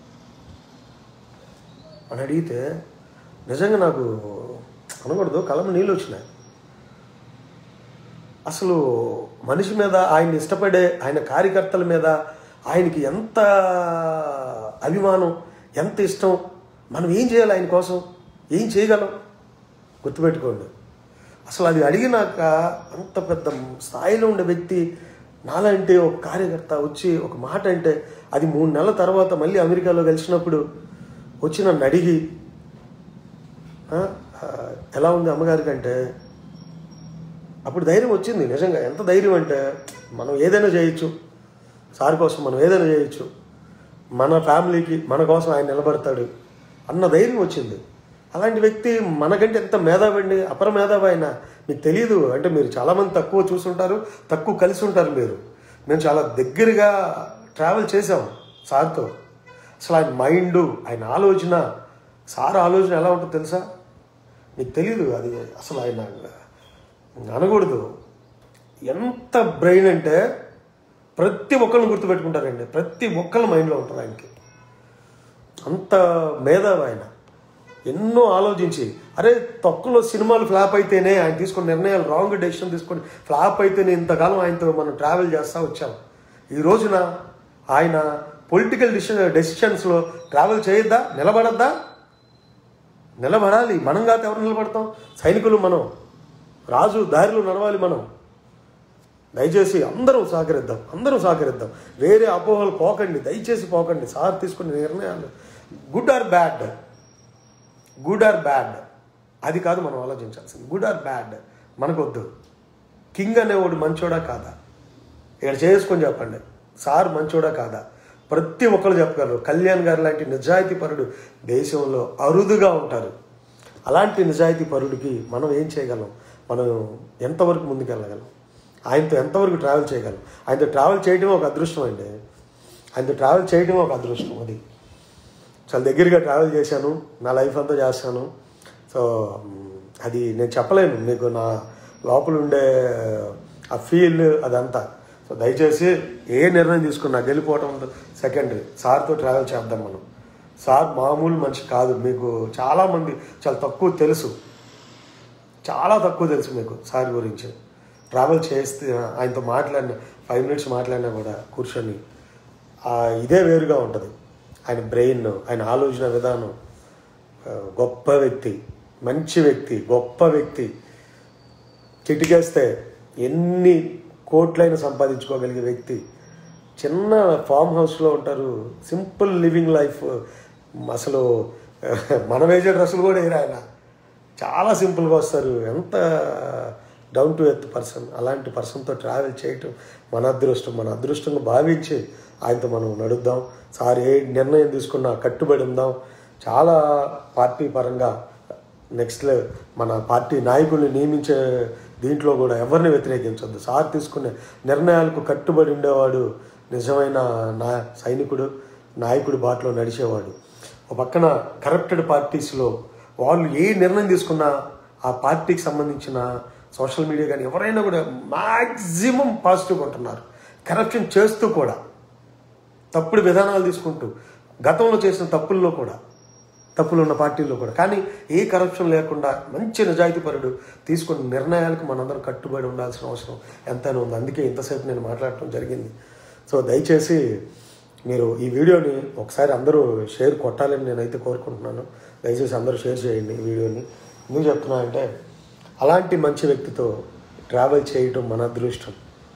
అని అడిగితే నిజంగా నాకు అనకూడదు కళ్ళమ నీళ్ళు వచ్చినాయి అసలు మనిషి మీద ఆయన ఇష్టపడే ఆయన కార్యకర్తల మీద ఆయనకి ఎంత అభిమానం ఎంత ఇష్టం మనం ఏం చేయాలి ఆయన కోసం ఏం చేయగలం గుర్తుపెట్టుకోండి అసలు అది అడిగినాక అంత పెద్ద స్థాయిలో ఉండే వ్యక్తి నాలంటే ఒక కార్యకర్త వచ్చి ఒక మాట అంటే అది మూడు నెలల తర్వాత మళ్ళీ అమెరికాలో కలిసినప్పుడు వచ్చి నన్ను అడిగి "ఆ, ఆ, ఎలా ఉంది అమ్మగారికి అంటే అప్పుడు ధైర్యం వచ్చింది నిజంగా ఎంత ధైర్యం అంటే మనం ఏదైనా చేయొచ్చు సార్ కోసం మనం ఏదైనా చేయొచ్చు మన ఫ్యామిలీకి మన కోసం ఆయన నిలబడతాడు అన్న ధైర్యం వచ్చింది అలాంటి వ్యక్తి మనకంటే ఎంత మేధావండి అపర మేధావి ఆయన మీకు తెలియదు అంటే మీరు చాలామంది తక్కువ చూసుంటారు తక్కువ కలిసి ఉంటారు మీరు మేము చాలా దగ్గరగా ట్రావెల్ చేసాం సార్తో అసలు ఆయన మైండ్ ఆయన ఆలోచన సార్ ఆలోచన ఎలా ఉంటుందో తెలుసా మీకు తెలియదు అది అసలు ఆయన అనకూడదు ఎంత బ్రెయిన్ అంటే ప్రతి ఒక్కరిని గుర్తుపెట్టుకుంటారండి ప్రతి ఒక్కళ్ళ మైండ్లో ఉంటుంది ఆయనకి అంత మేధావి ఆయన ఎన్నో ఆలోచించి అరే తొక్కలో సినిమాలు ఫ్లాప్ అయితేనే ఆయన తీసుకున్న నిర్ణయాలు రాంగ్ డెసిషన్ తీసుకొని ఫ్లాప్ అయితేనే ఇంతకాలం ఆయనతో మనం ట్రావెల్ చేస్తూ వచ్చాం ఈ రోజున ఆయన పొలిటికల్ డిసిషన్ డెసిషన్స్లో ట్రావెల్ చేయొద్దా నిలబడద్దా నిలబడాలి మనం కాదు ఎవరు నిలబడతాం సైనికులు మనం రాజు దారిలో నడవాలి మనం దయచేసి అందరం సహకరిద్దాం అందరం సహకరిద్దాం వేరే అపోహలు పోకండి దయచేసి పోకండి సార్ తీసుకునే నిర్ణయాలు good or bad good or bad అది కాదు మనం ఆలోచించాల్సింది గుడ్ ఆర్ బ్యాడ్ మనకొద్దు కింగ్ అనేవాడు మంచోడా కాదా ఇక్కడ చేసుకొని చెప్పండి సార్ మంచోడా కాదా ప్రతి ఒక్కరు చెప్పగలరు కళ్యాణ్ గారు లాంటి నిజాయితీ పరుడు దేశంలో అరుదుగా ఉంటారు అలాంటి నిజాయితీ పరుడికి మనం ఏం చేయగలం మనం ఎంతవరకు ముందుకెళ్ళగలం ఆయనతో ఎంతవరకు ట్రావెల్ చేయగలం ఆయనతో ట్రావెల్ చేయడమే ఒక అదృష్టం అండి ఆయనతో ట్రావెల్ చేయడమే ఒక అదృష్టం అది చాలా దగ్గరగా ట్రావెల్ చేశాను నా లైఫ్ అంతా చేస్తాను సో మ్, అది నేను చెప్పలేను మీకు నా లోపల ఉండే ఆ ఫీల్ అదంతా సో దయచేసి ఏ నిర్ణయం తీసుకున్నా గెలిపోవటం సెకండరీ సార్తో ట్రావెల్ చేద్దాం మనం సార్ మామూలు మనిషి కాదు మీకు చాలామంది చాలా తక్కువ తెలుసు చాలా తక్కువ తెలుసు మీకు సార్ గురించి ట్రావెల్ చేస్తే ఆయనతో మాట్లాడిన ఫైవ్ మినిట్స్ మాట్లాడినా కూడా కూర్చొని ఆ ఇదే వేరుగా ఉంటుంది ఆయన బ్రెయిన్ ఆయన ఆలోచన విధానం ఆ, గొప్ప వ్యక్తి మంచి వ్యక్తి గొప్ప వ్యక్తి చిటికేస్తే ఎన్ని కోట్లైనా సంపాదించుకోగలిగే వ్యక్తి చిన్న ఫామ్ హౌస్లో ఉంటారు సింపుల్ లివింగ్ లైఫ్ అసలు మన వేసే డ్రెస్సులు కూడా వేయరు ఆయన చాలా సింపుల్గా వస్తారు ఎంత డౌన్ టు ఎర్త్ పర్సన్ అలాంటి పర్సన్తో ట్రావెల్ చేయటం మన అదృష్టం మన అదృష్టంగా భావించి ఆయనతో మనం నడుద్దాం సార్ ఏ నిర్ణయం తీసుకున్నా కట్టుబడి ఉందాం చాలా పార్టీ పరంగా నెక్స్ట్ మన పార్టీ నాయకుల్ని నియమించే దీంట్లో కూడా ఎవరిని వ్యతిరేకించొద్దు సార్ తీసుకునే నిర్ణయాలకు కట్టుబడి ఉండేవాడు నిజమైన నా సైనికుడు నాయకుడి బాటలో నడిచేవాడు ఒక పక్కన కరప్టెడ్ పార్టీస్లో వాళ్ళు ఏ నిర్ణయం తీసుకున్నా ఆ పార్టీకి సంబంధించిన సోషల్ మీడియా కానీ ఎవరైనా కూడా మ్యాక్సిమం పాజిటివ్గా ఉంటున్నారు కరప్షన్ చేస్తూ కూడా తప్పుడు విధానాలు తీసుకుంటూ గతంలో చేసిన తప్పుల్లో కూడా తప్పులు ఉన్న పార్టీల్లో కూడా కానీ ఏ కరప్షన్ లేకుండా మంచి నిజాయితీపరుడు తీసుకున్న నిర్ణయాలకు మనందరం కట్టుబడి ఉండాల్సిన అవసరం ఎంతైనా ఉంది అందుకే ఇంతసేపు నేను మాట్లాడటం జరిగింది సో దయచేసి మీరు ఈ వీడియోని ఒకసారి అందరూ షేర్ కొట్టాలని నేనైతే కోరుకుంటున్నాను దయచేసి అందరూ షేర్ చేయండి ఈ వీడియోని ఎందుకు చెప్తున్నా అంటే అలాంటి మంచి వ్యక్తితో ట్రావెల్ చేయటం మన అదృష్టం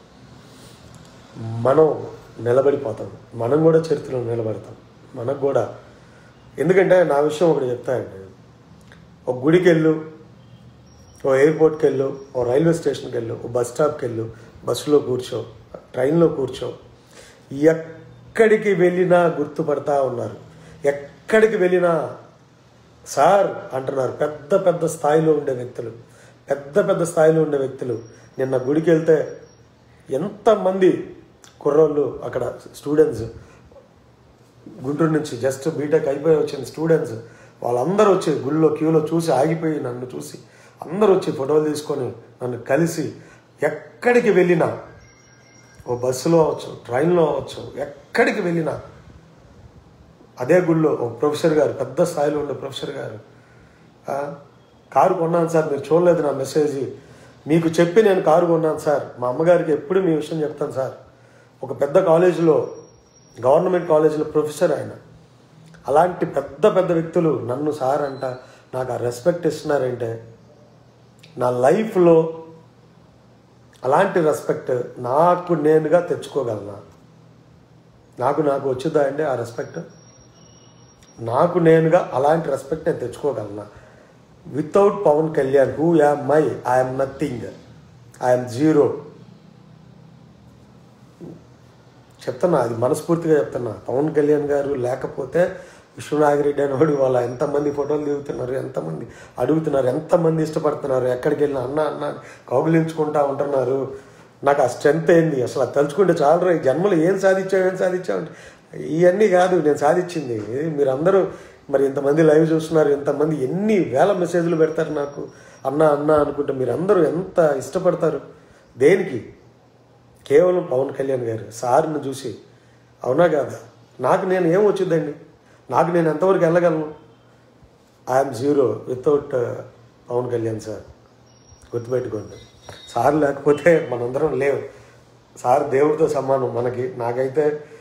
మనం నిలబడిపోతాం మనం కూడా చరిత్రలో నిలబడతాం మనకు కూడా ఎందుకంటే నా విషయం ఒకటి చెప్తానండి ఒక గుడికి వెళ్ళు ఓ ఎయిర్పోర్ట్కి వెళ్ళు ఓ రైల్వే స్టేషన్కి వెళ్ళు ఓ బస్ స్టాప్కి వెళ్ళు బస్సులో కూర్చో ట్రైన్లో కూర్చో ఎక్కడికి వెళ్ళినా గుర్తుపడతా ఉన్నారు ఎక్కడికి వెళ్ళినా సార్ అంటున్నారు పెద్ద పెద్ద స్థాయిలో ఉండే వ్యక్తులు పెద్ద పెద్ద స్థాయిలో ఉండే వ్యక్తులు నిన్న గుడికి వెళ్తే ఎంతమంది కుర్రోళ్ళు అక్కడ స్టూడెంట్స్ గుంటూరు నుంచి జస్ట్ బీటెక్ అయిపోయి వచ్చిన స్టూడెంట్స్ వాళ్ళందరూ వచ్చి గుళ్ళో క్యూలో చూసి ఆగిపోయి నన్ను చూసి అందరూ వచ్చి ఫోటోలు తీసుకొని నన్ను కలిసి ఎక్కడికి వెళ్ళినా ఓ బస్సులో అవచ్చు ట్రైన్లో అవచ్చు ఎక్కడికి వెళ్ళినా అదే గుళ్ళో ఒక ప్రొఫెసర్ గారు పెద్ద స్థాయిలో ఉండే ప్రొఫెసర్ గారు ఆ, కారు కొన్నాను సార్ మీరు చూడలేదు నా మెసేజ్ మీకు చెప్పి నేను కారు కొన్నాను సార్ మా అమ్మగారికి ఎప్పుడు మీ విషయం చెప్తాను సార్ ఒక పెద్ద కాలేజీలో గవర్నమెంట్ కాలేజీలో ప్రొఫెసర్ ఆయన అలాంటి పెద్ద పెద్ద వ్యక్తులు నన్ను సార్ అంట నాకు ఆ రెస్పెక్ట్ ఇస్తున్నారంటే నా లైఫ్లో అలాంటి రెస్పెక్ట్ నాకు నేనుగా తెచ్చుకోగలనా నాకు నాకు వచ్చిందా అండి ఆ రెస్పెక్ట్ నాకు నేనుగా అలాంటి రెస్పెక్ట్ నేను తెచ్చుకోగలనా without Pawan Kalyan who am my I'm nothing I'm zero చెప్తున్నా అది మనస్ఫూర్తిగా చెప్తున్నా పవన్ కళ్యాణ్ గారు లేకపోతే విశ్వనాగిరెడ్డి అనేవాడు వాళ్ళ ఎంతమంది ఫోటోలు దిగుతున్నారు ఎంతమంది అడుగుతున్నారు ఎంతమంది ఇష్టపడుతున్నారు ఎక్కడికి వెళ్ళినా అన్న అన్న అని కౌగులించుకుంటా ఉంటున్నారు నాకు ఆ స్ట్రెంత్ ఏంది అసలు అది తలుచుకుంటే చాలు ఈ జన్మలో ఏం సాధించావు ఏం సాధించావు అంటే ఇవన్నీ కాదు నేను సాధించింది మీరు అందరూ మరి ఇంతమంది లైవ్ చూస్తున్నారు ఇంతమంది ఎన్ని వేల మెసేజ్లు పెడతారు నాకు అన్న అన్న అనుకుంటే మీరు అందరూ ఎంత ఇష్టపడతారు దేనికి కేవలం పవన్ కళ్యాణ్ గారు సార్ని చూసి అవునా కాదా నాకు నేను ఏం వచ్చిందండి నాకు నేను ఎంతవరకు వెళ్ళగలను I'm zero without Pawan Kalyan sir గుర్తుపెట్టుకోండి సార్ లేకపోతే మనందరం లేవు సార్ దేవుడితో సమానం మనకి నాకైతే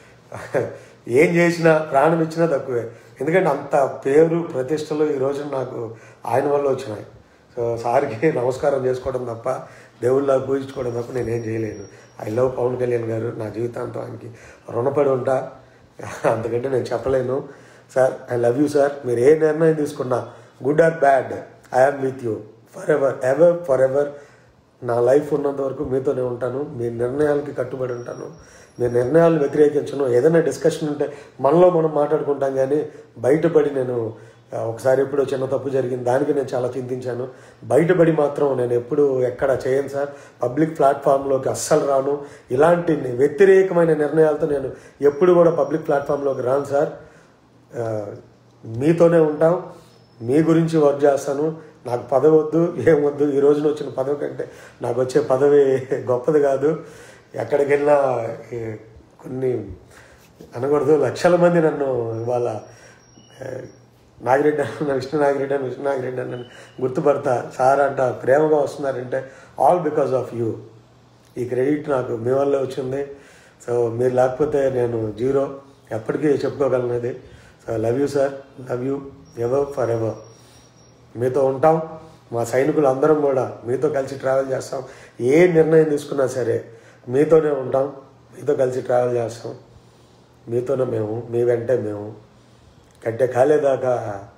ఏం చేసినా ప్రాణం ఇచ్చినా తక్కువే ఎందుకంటే అంత పేరు ప్రతిష్టలు ఈ రోజు నాకు ఆయన వల్ల వచ్చినాయి సో సార్కి నమస్కారం చేసుకోవడం తప్ప దేవుళ్ళ పూజించుకోవడం తప్ప నేనేం చేయలేను ఐ లవ్ పవన్ కళ్యాణ్ గారు నా జీవితాంతం ఆయనకి రుణపడి ఉంటా అంతకంటే నేను చెప్పలేను sir I love you sir మీరు ఏ నిర్ణయం తీసుకున్నా good or bad I'm with you for ever ever for ever నా లైఫ్ ఉన్నంత వరకు మీతోనే ఉంటాను మీ నిర్ణయాలకి కట్టుబడి ఉంటాను మీ నిర్ణయాలను వ్యతిరేకించను ఏదైనా డిస్కషన్ ఉంటే మనలో మనం మాట్లాడుకుంటాం కానీ బయటపడి నేను ఆ, ఒకసారి ఎప్పుడో చిన్న తప్పు జరిగింది దానికి నేను చాలా చింతించాను బయటపడి మాత్రం నేను ఎప్పుడు ఎక్కడ చేయను సార్ పబ్లిక్ ప్లాట్ఫామ్లోకి అస్సలు రాను ఇలాంటి వ్యతిరేకమైన నిర్ణయాలతో నేను ఎప్పుడు కూడా పబ్లిక్ ప్లాట్ఫామ్లోకి రాను సార్ ఆ, మీతోనే ఉంటాం మీ గురించి వర్క్ చేస్తాను నాకు పదవి వద్దు ఏం వద్దు ఈ రోజున వచ్చిన పదవి కంటే నాకు వచ్చే పదవి గొప్పది కాదు ఎక్కడికి వెళ్ళినా ఈ కొన్ని అనకూడదు లక్షల మంది నన్ను ఇవాళ ఆ, నాగిరెడ్డి అన్న విష్ణు నాగిరెడ్డి అని విష్ణు నాగిరెడ్డి అని గుర్తుపడతా సార్ అంట ప్రేమగా వస్తున్నారంటే ఆల్ బికాస్ ఆఫ్ యూ ఈ క్రెడిట్ నాకు మీ వల్లే వచ్చింది సో మీరు లేకపోతే నేను జీరో ఎప్పటికీ చెప్పుకోగలను అది so love you sir love you ever for ever మీతో ఉంటాం మా సైనికులు అందరం కూడా మీతో కలిసి ట్రావెల్ చేస్తాం ఏ నిర్ణయం తీసుకున్నా సరే మీతోనే ఉంటాం మీతో కలిసి ట్రావెల్ చేస్తాం మీతోనే మేము మీ వెంటే మేము కట్టే కాలేదాకా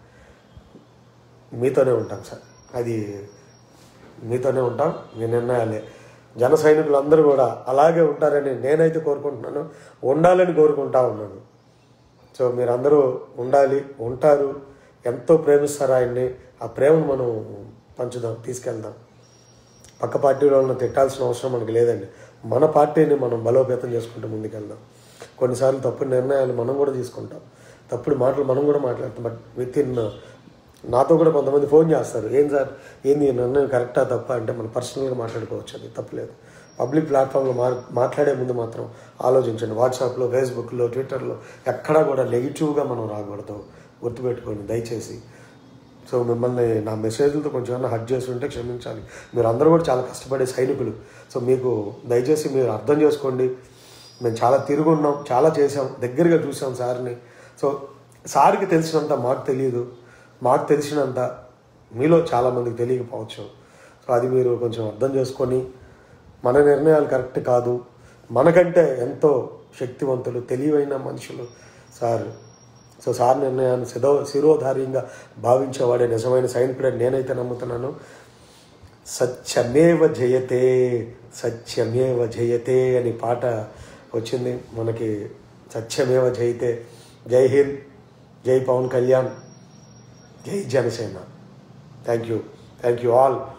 మీతోనే ఉంటాం సార్ అది మీతోనే ఉంటాం మీ నిర్ణయాలే జన సైనికులు అందరూ కూడా అలాగే ఉంటారని నేనైతే కోరుకుంటున్నాను ఉండాలని కోరుకుంటా ఉన్నాను సో మీరందరూ ఉండాలి ఉంటారు ఎంతో ప్రేమిస్తారు ఆయన్ని ఆ ప్రేమను మనం పంచుదాం తీసుకెళ్దాం పక్క పార్టీలో ఉన్న తిట్టాల్సిన అవసరం మనకి లేదండి మన పార్టీని మనం బలోపేతం చేసుకుంటూ ముందుకెళ్దాం కొన్నిసార్లు తప్పుడు నిర్ణయాలు మనం కూడా తీసుకుంటాం తప్పుడు మాటలు మనం కూడా మాట్లాడతాం బట్ విత్ ఇన్ నాతో కూడా కొంతమంది ఫోన్ చేస్తారు ఏం సార్ ఏంది ఈ నిర్ణయం కరెక్టా తప్ప అంటే మనం పర్సనల్గా మాట్లాడుకోవచ్చు అది తప్పలేదు పబ్లిక్ ప్లాట్ఫామ్లో మా మాట్లాడే ముందు మాత్రం ఆలోచించండి వాట్సాప్లో ఫేస్బుక్లో ట్విట్టర్లో ఎక్కడా కూడా నెగిటివ్గా మనం రాకూడదు గుర్తుపెట్టుకోండి దయచేసి సో మిమ్మల్ని నా మెసేజ్లతో కొంచెం ఏమైనా హర్ట్ చేసి ఉంటే క్షమించాలి మీరు అందరూ కూడా చాలా కష్టపడే సైనికులు సో మీకు దయచేసి మీరు అర్థం చేసుకోండి మేము చాలా తిరుగున్నాం చాలా చేసాం దగ్గరగా చూసాం సార్ని సో సార్కి తెలిసినంత మాకు తెలియదు మాకు తెలిసినంత మీలో చాలామందికి తెలియకపోవచ్చు సో అది మీరు కొంచెం అర్థం చేసుకొని మన నిర్ణయాలు కరెక్ట్ కాదు మనకంటే ఎంతో శక్తివంతులు తెలివైన మనుషులు సార్ సో సార్ నిర్ణయాన్ని శిరో శిరోధార్యంగా భావించేవాడే నిజమైన సైనికుడని నేనైతే నమ్ముతున్నాను సత్యమేవ జయతే సత్యమేవ జయతే అని పాట వచ్చింది మనకి సత్యమేవ జయతే జై హింద్ జై పవన్ కళ్యాణ్ జై Janasena thank you thank you all